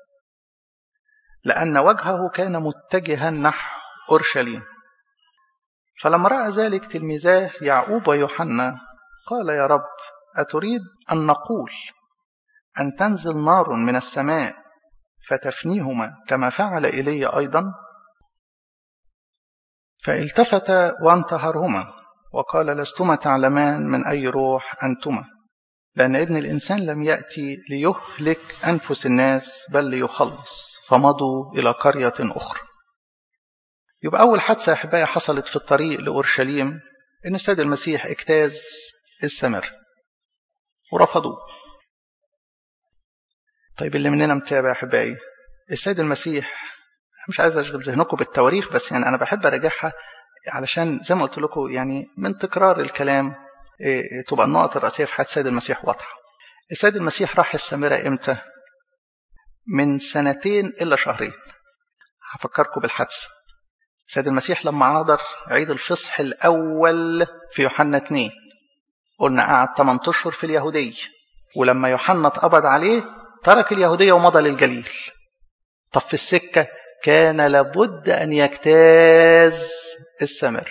لأن وجهه كان متجها نحو أورشليم فلما رأى ذلك تلميذاه يعقوب ويوحنا قال يا رب أتريد أن نقول أن تنزل نار من السماء فتفنيهما كما فعل إلي أيضا فالتفت وانتهرهما وقال لستما تعلمان من أي روح أنتما لأن ابن الإنسان لم يأتي ليهلك أنفس الناس بل ليخلص فمضوا إلى قرية أخرى يبقى أول حادثة يا أحبائي حصلت في الطريق لأورشليم إن السيد المسيح اجتاز السمر ورفضوه طيب اللي مننا متابع يا أحبائي السيد المسيح مش عايز أشغل ذهنكم بالتواريخ بس يعني أنا بحب أراجعها علشان زي ما قلت لكم يعني من تكرار الكلام تبقى النقط الرئيسية في حياة السيد المسيح واضحة السيد المسيح راح السامرة إمتى؟ من سنتين إلا شهرين هفكركم بالحادثة السيد المسيح لما عاضر عيد الفصح الأول في يوحنا 2 قلنا قعد 8 أشهر في اليهودية ولما يوحنا اتقبض عليه ترك اليهودية ومضى للجليل طب في السكة كان لابد أن يجتاز السمر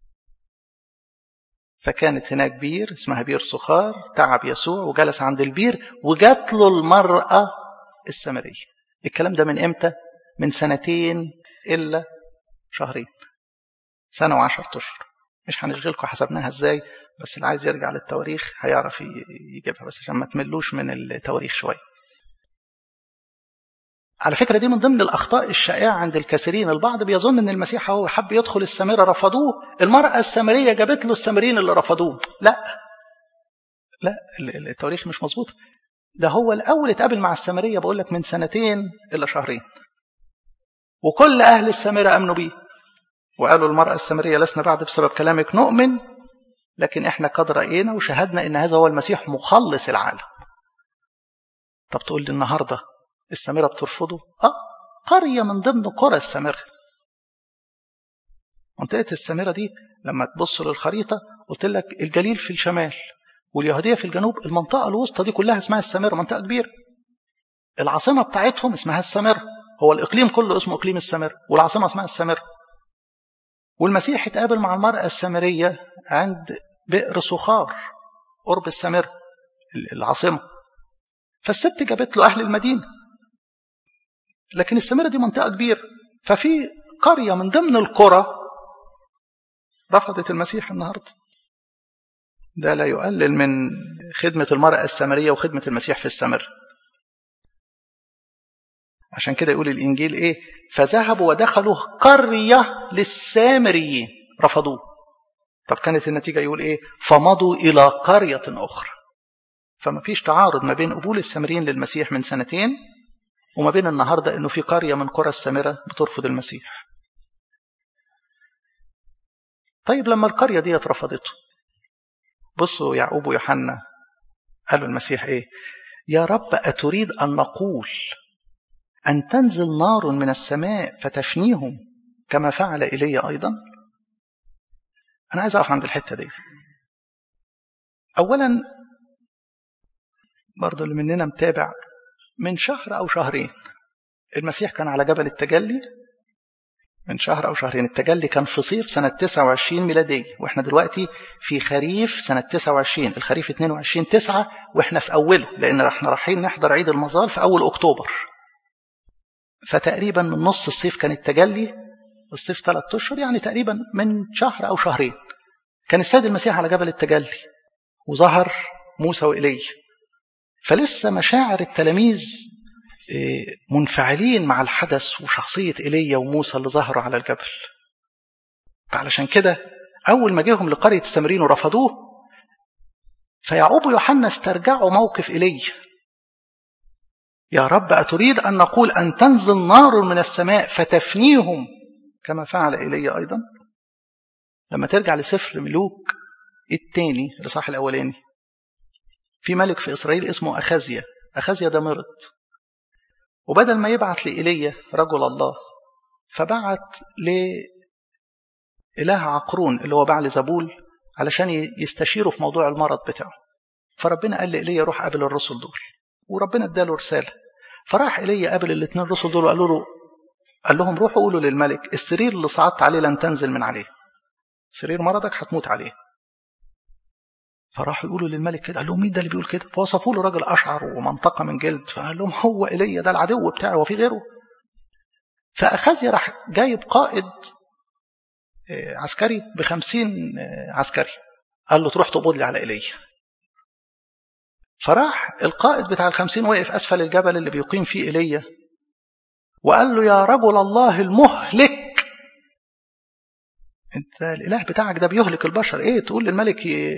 فكانت هناك بير اسمها بير سخار تعب يسوع وجلس عند البير وجات له المرأة السامرية الكلام ده من امتى؟ من سنتين إلا شهرين سنة وعشرة أشهر مش هنشغلكم حسبناها ازاي بس اللي عايز يرجع للتواريخ هيعرف يجيبها بس عشان ما تملوش من التواريخ شويه على فكرة دي من ضمن الأخطاء الشائعة عند الكثيرين البعض بيظن أن المسيح هو حب يدخل السامرة رفضوه المرأة السامرية جابت له السامريين اللي رفضوه لا لا التواريخ مش مظبوط ده هو الأول اتقابل مع السامرية بقول لك من سنتين إلى شهرين وكل أهل السامرة أمنوا بيه وقالوا المرأة السامرية لسنا بعد بسبب كلامك نؤمن لكن احنا قد رأينا وشهدنا ان هذا هو المسيح مخلص العالم طب تقول لي النهارده السامرة بترفضه اه قرية من ضمن قرى السامرة منطقة السامرة دي لما تبص للخريطة قلت لك الجليل في الشمال واليهودية في الجنوب المنطقة الوسطى دي كلها اسمها السامرة منطقة كبيرة العاصمة بتاعتهم اسمها السامرة هو الإقليم كله اسمه إقليم السامرة والعاصمة اسمها السامرة والمسيح اتقابل مع المرأة السامرية عند بئر سخار قرب السامرة العاصمة فالست جابت له أهل المدينة لكن السامرة دي منطقة كبيرة ففي قرية من ضمن القرى رفضت المسيح النهاردة ده لا يقلل من خدمة المرأة السامرية وخدمة المسيح في السامرة عشان كده يقول الإنجيل إيه فذهبوا ودخلوا قرية للسامريين رفضوه طب كانت النتيجة يقول إيه فمضوا إلى قرية أخرى فما فيش تعارض ما بين قبول السامريين للمسيح من سنتين وما بين النهاردة إنه في قرية من قرى السامرة بترفض المسيح طيب لما القرية دي رفضته بصوا يعقوب ويوحنا قالوا المسيح إيه يا رب أتريد أن نقول أن تنزل نار من السماء فتفنيهم كما فعل إلي أيضا أنا عايز أقف عند الحتة دي أولا برضو اللي مننا متابع من شهر أو شهرين المسيح كان على جبل التجلي من شهر أو شهرين التجلي كان في صيف سنة 29 ميلادية وإحنا دلوقتي في خريف سنة 29 الخريف 22 9 وإحنا في أوله لأن إحنا رايحين نحضر عيد المظال في أول أكتوبر فتقريبا من نص الصيف كان التجلي الصيف ثلاث أشهر يعني تقريبا من شهر أو شهرين كان السيد المسيح على جبل التجلي وظهر موسى وإيليا فلسه مشاعر التلاميذ منفعلين مع الحدث وشخصية إيليا وموسى اللي ظهروا على الجبل فعلشان كده أول ما جيهم لقرية السامرين ورفضوه فيعقوب ويوحنا استرجعوا موقف إيليا يا رب أتريد أن نقول أن تنزل نار من السماء فتفنيهم كما فعل إيليا أيضا لما ترجع لسفر ملوك الثاني الإصحاح الأولاني في ملك في إسرائيل اسمه أخازيا أخازيا ده مرض وبدل ما يبعت لإيليا رجل الله فبعت لإله عقرون اللي هو بعل زبول علشان يستشيره في موضوع المرض بتاعه فربنا قال لإيليا روح قابل الرسل دول وربنا اداله رسالة فراح إيليا قابل الاثنين الرسل دول وقالوا له قال لهم روحوا قولوا للملك السرير اللي صعدت عليه لن تنزل من عليه سرير مرضك هتموت عليه فراحوا يقولوا للملك كده قال لهم مين ده اللي بيقول كده فوصفوا له راجل اشعر ومنطقه من جلد فقال لهم هو ايليا ده العدو بتاعي وفي غيره فاخازيا راح جايب قائد عسكري بخمسين عسكري قال له تروح تقبض لي على ايليا فراح القائد بتاع الخمسين وقف اسفل الجبل اللي بيقيم فيه ايليا وقال له يا رجل الله المهلك انت الاله بتاعك ده بيهلك البشر ايه تقول للملك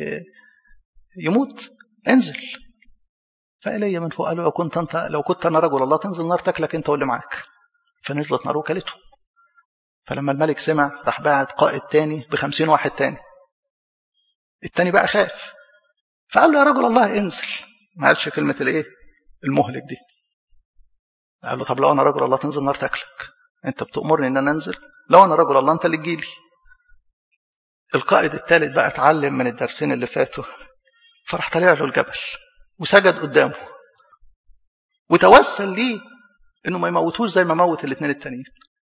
يموت انزل فإلي من فوق قال له لو كنت انت لو كنت انا رجل الله تنزل نار تاكلك انت واللي معاك فنزلت نار وكلته فلما الملك سمع راح بعت قائد تاني بخمسين واحد تاني التاني بقى خاف فقال له يا رجل الله انزل ما قالش كلمة الايه المهلك دي قال له طب لو انا رجل الله تنزل نار تاكلك انت بتأمرني ان انا انزل لو انا رجل الله انت اللي تجيلي القائد الثالث بقى اتعلم من الدرسين اللي فاتوا فراح طلع له الجبل وسجد قدامه وتوسل ليه انه ما يموتوش زي ما موت الاثنين التانيين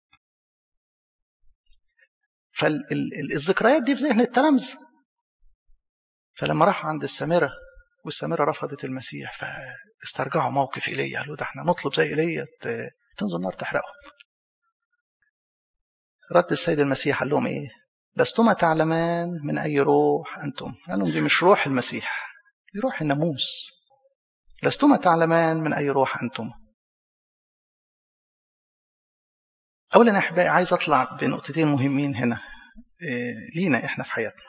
فالذكريات دي في ذهن التلامذه فلما راحوا عند السامره والسامره رفضت المسيح فاسترجعوا موقف ايليا قالوا ده احنا نطلب زي ايليا تنزل نار تحرقهم رد السيد المسيح قال لهم ايه لستما تعلمان من أي روح أنتم قال لهم دي مش روح المسيح دي روح الناموس لستما تعلمان من أي روح أنتم أولا يا أحبائي عايز أطلع بنقطتين مهمين هنا لينا إحنا في حياتنا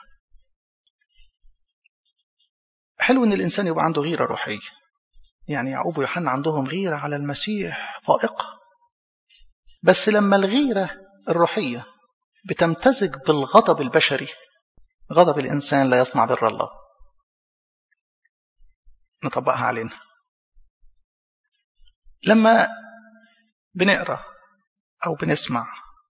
حلو إن الإنسان يبقى عنده غيرة روحية يعني يعقوب ويوحنا عندهم غيرة على المسيح فائقة بس لما الغيرة الروحية بتمتزج بالغضب البشري غضب الإنسان لا يصنع بر الله نطبقها علينا لما بنقرأ أو بنسمع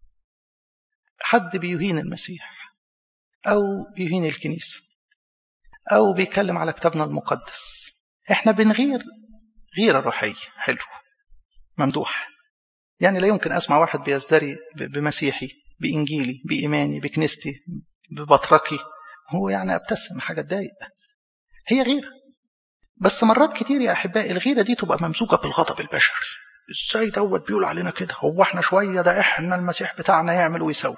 حد بيهين المسيح أو بيهين الكنيسة أو بيتكلم على كتابنا المقدس احنا بنغير غيرة روحية حلو ممدوح يعني لا يمكن أسمع واحد بيزدري بمسيحي بإنجيلي بإيماني بكنيستي ببطركي هو يعني أبتسم حاجة تضايق هي غيرة بس مرات كتير يا أحبائي الغيرة دي تبقى ممزوجة بالغضب البشري ازاي دوت بيقول علينا كده هو احنا شوية ده احنا المسيح بتاعنا يعمل ويسوي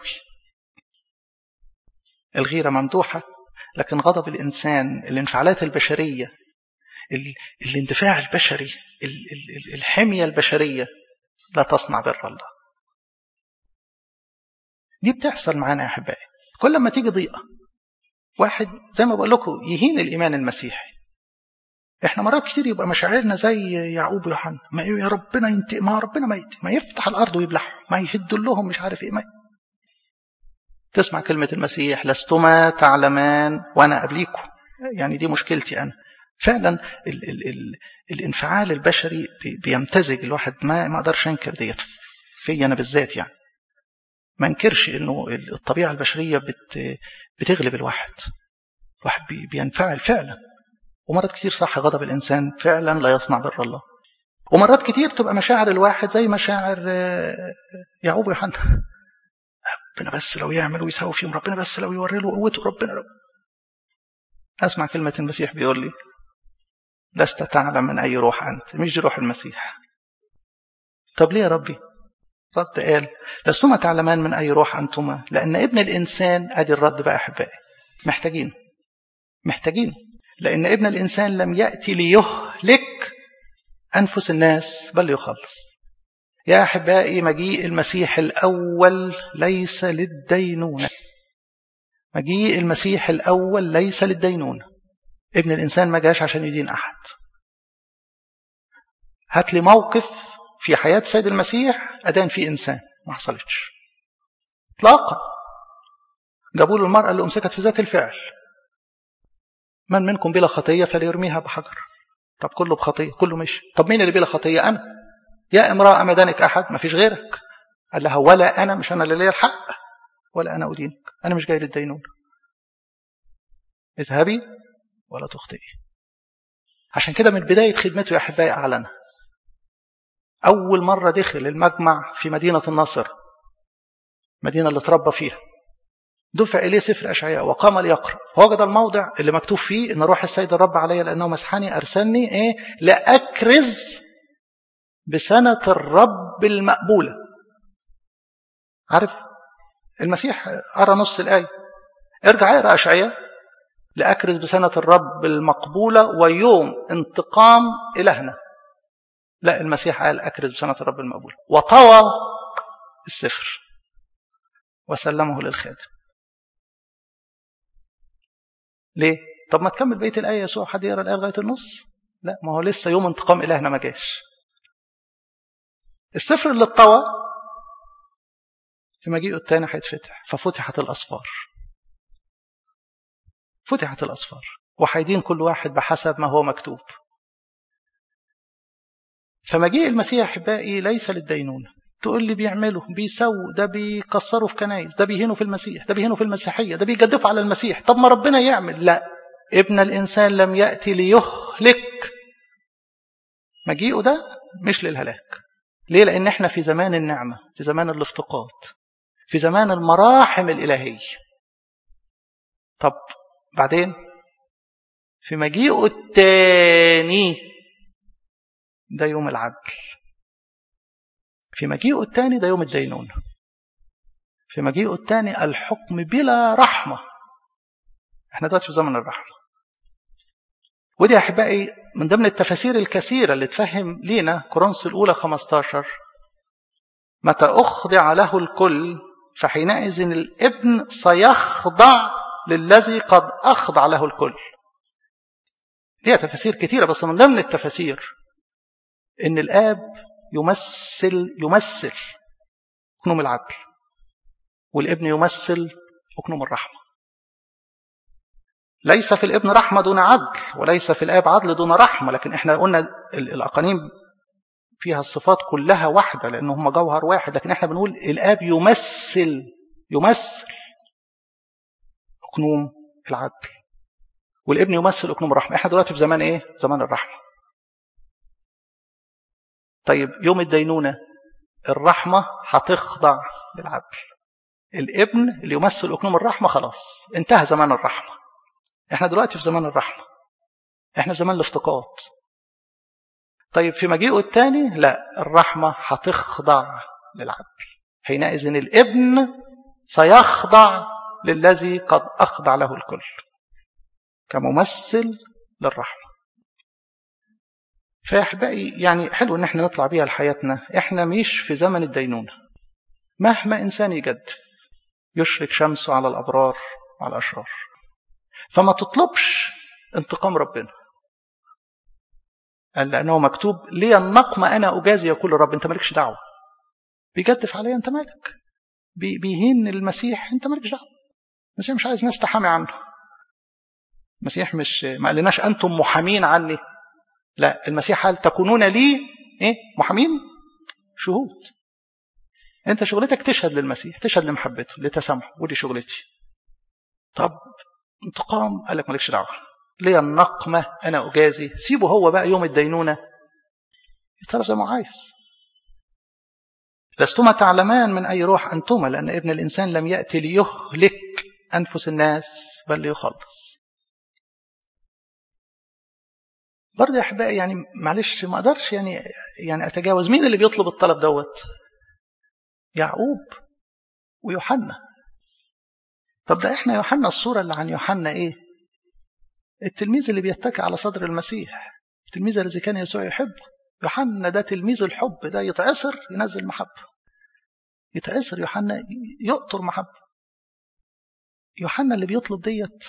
الغيرة ممدوحة لكن غضب الإنسان الانفعالات البشرية الاندفاع البشري الحمية البشرية لا تصنع بر الله دي بتحصل معانا يا أحبائي كل ما تيجي ضيقة واحد زي ما بقول لكم يهين الإيمان المسيحي احنا مرات كتير يبقى مشاعرنا زي يعقوب ويوحنا ما يا ربنا ينتقم ما ربنا ما ما يفتح الارض ويبلعهم ما يهد لهم مش عارف ايه ما تسمع كلمة المسيح لستما تعلمان وانا قبليكم يعني دي مشكلتي انا فعلا ال ال ال الانفعال البشري بيمتزج الواحد ما ما اقدرش انكر ديت في انا بالذات يعني ما انكرش انه الطبيعه البشريه بت بتغلب الواحد الواحد بينفعل فعلا ومرات كتير صح غضب الانسان فعلا لا يصنع بر الله ومرات كتير تبقى مشاعر الواحد زي مشاعر يعقوب ويوحنا ربنا بس لو يعمل ويساوي فيهم ربنا بس لو يوري له قوته ربنا رب. اسمع كلمه المسيح بيقول لي لست تعلم من أي روح أنت مش دي روح المسيح طب ليه يا ربي رد قال لستما تعلمان من أي روح أنتما لأن ابن الإنسان أدي الرد بقى أحبائي محتاجينه محتاجينه لأن ابن الإنسان لم يأتي ليهلك أنفس الناس بل يخلص يا أحبائي مجيء المسيح الأول ليس للدينونة مجيء المسيح الأول ليس للدينونة ابن الإنسان ما جاش عشان يدين أحد هات لي موقف في حياة سيد المسيح أدان فيه إنسان ما حصلتش إطلاقا جابوا له المرأة اللي أمسكت في ذات الفعل من منكم بلا خطية فليرميها بحجر طب كله بخطية كله مش طب مين اللي بلا خطية أنا يا امرأة ما دانك أحد ما فيش غيرك قال لها ولا أنا مش أنا اللي ليا الحق ولا أنا أدينك أنا مش جاي للدينون اذهبي ولا تخطئي عشان كده من بداية خدمته يا أحبائي أعلنها أول مرة دخل المجمع في مدينة النصر مدينة اللي تربى فيها دفع إليه سفر أشعياء وقام ليقرأ فوجد الموضع اللي مكتوب فيه إن روح السيد الرب علي لأنه مسحني أرسلني إيه لأكرز بسنة الرب المقبولة عارف المسيح قرأ نص الآية ارجع اقرأ أشعياء لأكرز بسنة الرب المقبولة ويوم انتقام إلهنا لا المسيح قال أكرز بسنة الرب المقبولة وطوى السفر وسلمه للخادم ليه؟ طب ما تكمل بقية الآية يسوع حد يقرأ الآية لغاية النص؟ لا ما هو لسه يوم انتقام إلهنا ما جاش السفر اللي اتطوى في مجيئه الثاني هيتفتح ففتحت الأسفار فتحت الأسفار وحيدين كل واحد بحسب ما هو مكتوب فمجيء المسيح أحبائي ليس للدينونة تقول لي بيعملوا بيسووا ده بيكسروا في كنايس ده بيهنوا في المسيح ده بيهنوا في المسيحية ده بيجدفوا على المسيح طب ما ربنا يعمل لا ابن الإنسان لم يأتي ليهلك مجيئه ده مش للهلاك ليه لأن احنا في زمان النعمة في زمان الافتقاد في زمان المراحم الإلهية طب بعدين في مجيئه التاني ده يوم العدل في مجيئه التاني ده يوم الدينونة في مجيئه الثاني الحكم بلا رحمة احنا دلوقتي في زمن الرحمة ودي يا أحبائي من ضمن التفاسير الكثيرة اللي تفهم لينا كورنثوس الأولى 15 متى أخضع له الكل فحينئذ الابن سيخضع للذي قد أخضع له الكل ليها تفاسير كثيرة بس من ضمن التفاسير إن الآب يمثل يمثل أكنوم العدل والابن يمثل أكنوم الرحمة ليس في الابن رحمة دون عدل وليس في الآب عدل دون رحمة لكن احنا قلنا الأقانيم فيها الصفات كلها واحدة لأن هم جوهر واحد لكن احنا بنقول الآب يمثل يمثل أكنوم العدل والابن يمثل أكنوم الرحمة احنا دلوقتي في زمان ايه زمان الرحمة طيب يوم الدينونة الرحمة هتخضع للعدل الابن اللي يمثل أكنوم الرحمة خلاص انتهى زمان الرحمة احنا دلوقتي في زمان الرحمة احنا في زمان الافتقاد طيب في مجيئه الثاني لا الرحمة هتخضع للعدل حينئذ الابن سيخضع للذي قد أخضع له الكل كممثل للرحمة فأحبائي يعني حلو إن احنا نطلع بيها لحياتنا احنا مش في زمن الدينونة مهما إنسان يجد يشرك شمسه على الأبرار وعلى الأشرار فما تطلبش انتقام ربنا قال لأنه مكتوب لي النقم أنا أجازي يقول الرب أنت مالكش دعوة بيجدف عليا أنت مالك بي بيهين المسيح أنت مالكش دعوة المسيح مش عايز ناس تحامي عنه المسيح مش ما قالناش أنتم محامين عني لا المسيح قال تكونون لي إيه محامين شهود أنت شغلتك تشهد للمسيح تشهد لمحبته لتسامحه ودي شغلتي طب انتقام قال لك مالكش دعوه ليا النقمة أنا أجازي سيبه هو بقى يوم الدينونة يتصرف زي ما عايز لستما تعلمان من أي روح أنتما لأن ابن الإنسان لم يأتي ليهلك أنفس الناس بل ليخلص برضه يا أحبائي يعني معلش ما أقدرش يعني يعني أتجاوز مين اللي بيطلب الطلب دوت يعقوب ويوحنا طب ده احنا يوحنا الصورة اللي عن يوحنا ايه التلميذ اللي بيتكئ على صدر المسيح التلميذ الذي كان يسوع يحبه يوحنا ده تلميذ الحب ده يتعصر ينزل محبة يتعصر يوحنا يقطر محبة يوحنا اللي بيطلب ديت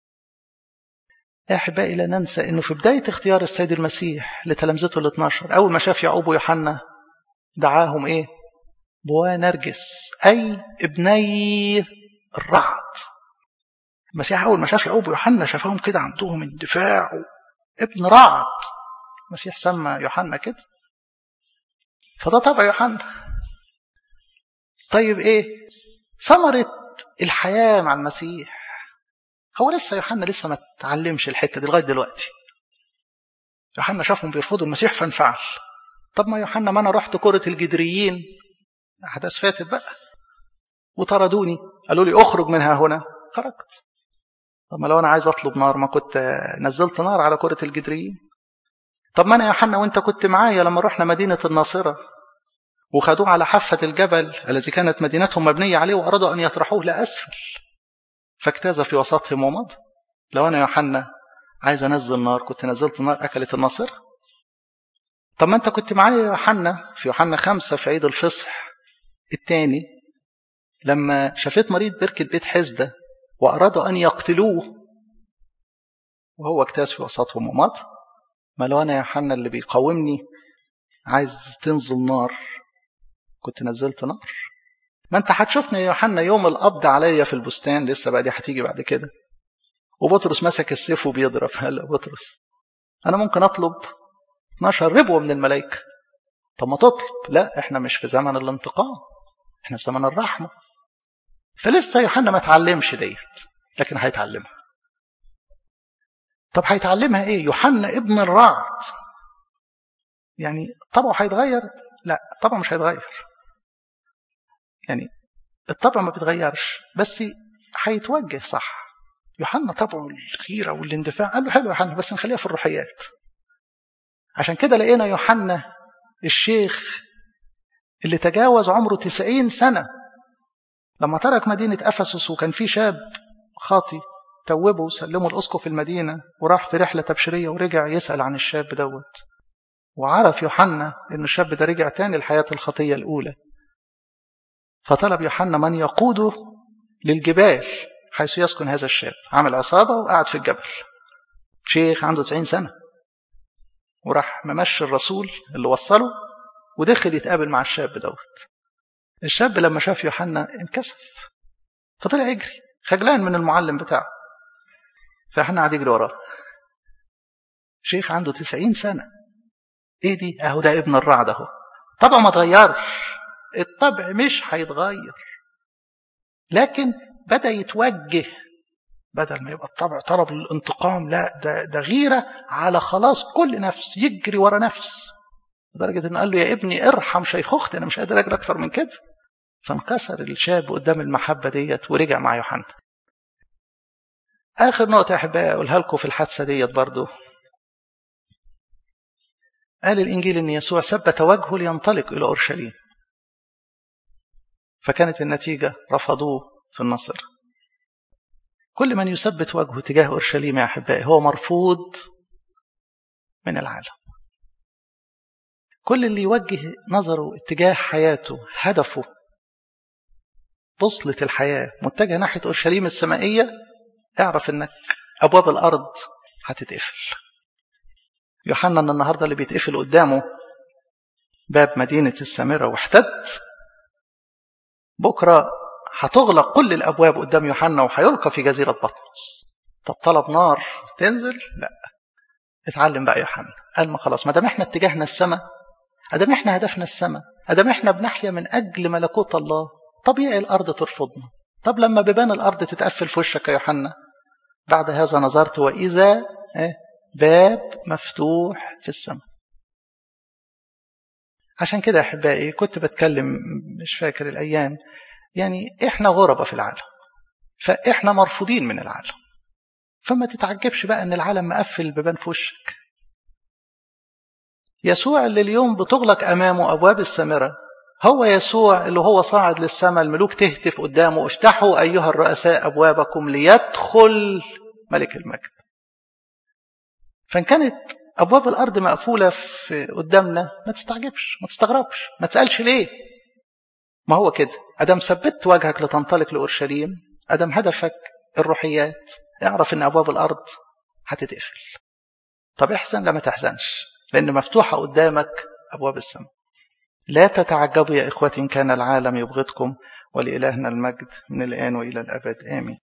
أحبائي لا ننسى أنه في بداية اختيار السيد المسيح لتلامذته ال 12 أول ما شاف يعقوب ويوحنا دعاهم إيه؟ بوا نرجس أي ابني الرعد المسيح أول ما شاف يعقوب ويوحنا شافهم كده عندهم اندفاع ابن رعد المسيح سمى يوحنا كده فده طبع يوحنا طيب ايه ثمرة الحياة مع المسيح هو لسه يوحنا لسه ما تعلمش الحتة دي لغاية دلوقتي يوحنا شافهم بيرفضوا المسيح فانفعل طب ما يوحنا ما انا رحت كرة الجدريين احداث فاتت بقى وطردوني قالوا لي اخرج منها هنا خرجت طب ما لو انا عايز اطلب نار ما كنت نزلت نار على كرة الجدريين طب ما انا يا يوحنا وانت كنت معايا لما رحنا مدينة الناصرة وخدوه على حافة الجبل الذي كانت مدينتهم مبنية عليه وأرادوا أن يطرحوه لأسفل فاجتاز في وسطهم ومضى لو أنا يا يوحنا عايز أنزل نار كنت نزلت نار أكلت الناصرة طب ما أنت كنت معايا يا يوحنا في يوحنا خمسة في عيد الفصح الثاني لما شافت مريض بركة بيت حزدة وأرادوا أن يقتلوه وهو اجتاز في وسطهم ومات ما لو أنا يا يوحنا اللي بيقاومني عايز تنزل نار كنت نزلت نار ما انت هتشوفني يا يوحنا يوم القبض عليا في البستان لسه بقى دي هتيجي بعد كده وبطرس مسك السيف وبيضرب هلا بطرس انا ممكن اطلب 12 ربوه من الملائكه طب ما تطلب لا احنا مش في زمن الانتقام احنا في زمن الرحمه فلسه يوحنا ما اتعلمش ديت لكن هيتعلمها طب هيتعلمها ايه يوحنا ابن الرعد يعني طبعه هيتغير لا طبعه مش هيتغير يعني الطبع ما بيتغيرش بس هيتوجه صح يوحنا طبعه الغيرة والاندفاع قال له حلو يا يوحنا بس نخليها في الروحيات عشان كده لقينا يوحنا الشيخ اللي تجاوز عمره تسعين سنة لما ترك مدينة أفسس وكان في شاب خاطي توبه وسلمه الأسقف المدينة وراح في رحلة تبشيرية ورجع يسأل عن الشاب دوت وعرف يوحنا إن الشاب ده رجع تاني لحياة الخطية الأولى فطلب يوحنا من يقوده للجبال حيث يسكن هذا الشاب عمل عصابة وقعد في الجبل شيخ عنده 90 سنة وراح ممشي الرسول اللي وصله ودخل يتقابل مع الشاب دوت الشاب لما شاف يوحنا انكسف فطلع يجري خجلان من المعلم بتاعه فاحنا قاعد يجري وراه شيخ عنده 90 سنة ايه دي اهو ده ابن الرعد اهو طبعا ما اتغيرش الطبع مش هيتغير لكن بدأ يتوجه بدل ما يبقى الطبع طلب الانتقام لا ده, ده غيرة على خلاص كل نفس يجري ورا نفس لدرجة انه قال له يا ابني ارحم شيخوختي انا مش قادر اجري اكتر من كده فانكسر الشاب قدام المحبة ديت ورجع مع يوحنا آخر نقطة يا أحبائي أقولها لكم في الحادثة ديت برضو قال الإنجيل إن يسوع ثبت وجهه لينطلق إلى أورشليم فكانت النتيجة رفضوه في النصر كل من يثبت وجهه تجاه أورشليم يا أحبائي هو مرفوض من العالم كل اللي يوجه نظره اتجاه حياته هدفه بوصلة الحياة متجهة ناحية أورشليم السمائية اعرف انك أبواب الأرض هتتقفل يوحنا النهاردة اللي بيتقفل قدامه باب مدينة السامرة واحتد بكرة هتغلق كل الأبواب قدام يوحنا وهيلقى في جزيرة بطرس طب طلب نار تنزل لا اتعلم بقى يوحنا قال ما خلاص ما دام احنا اتجاهنا السماء ادام احنا هدفنا السماء ادام احنا بنحيا من اجل ملكوت الله طبيعي الارض ترفضنا طب لما بيبان الارض تتقفل في وشك يا يوحنا بعد هذا نظرت واذا باب مفتوح في السماء عشان كده احبائي كنت بتكلم مش فاكر الايام يعني احنا غربة في العالم فاحنا مرفوضين من العالم فما تتعجبش بقى ان العالم مقفل البيبان في وشك يسوع اللي اليوم بتغلق امامه ابواب السامره هو يسوع اللي هو صاعد للسماء الملوك تهتف قدامه افتحوا ايها الرؤساء ابوابكم ليدخل ملك المجد فان كانت ابواب الارض مقفوله في قدامنا ما تستعجبش ما تستغربش ما تسالش ليه ما هو كده ادم ثبت وجهك لتنطلق لاورشليم ادم هدفك الروحيات اعرف ان ابواب الارض هتتقفل طب احزن لا ما تحزنش لان مفتوحه قدامك ابواب السماء لا تتعجبوا يا اخوتي ان كان العالم يبغضكم ولالهنا المجد من الان والى الابد امين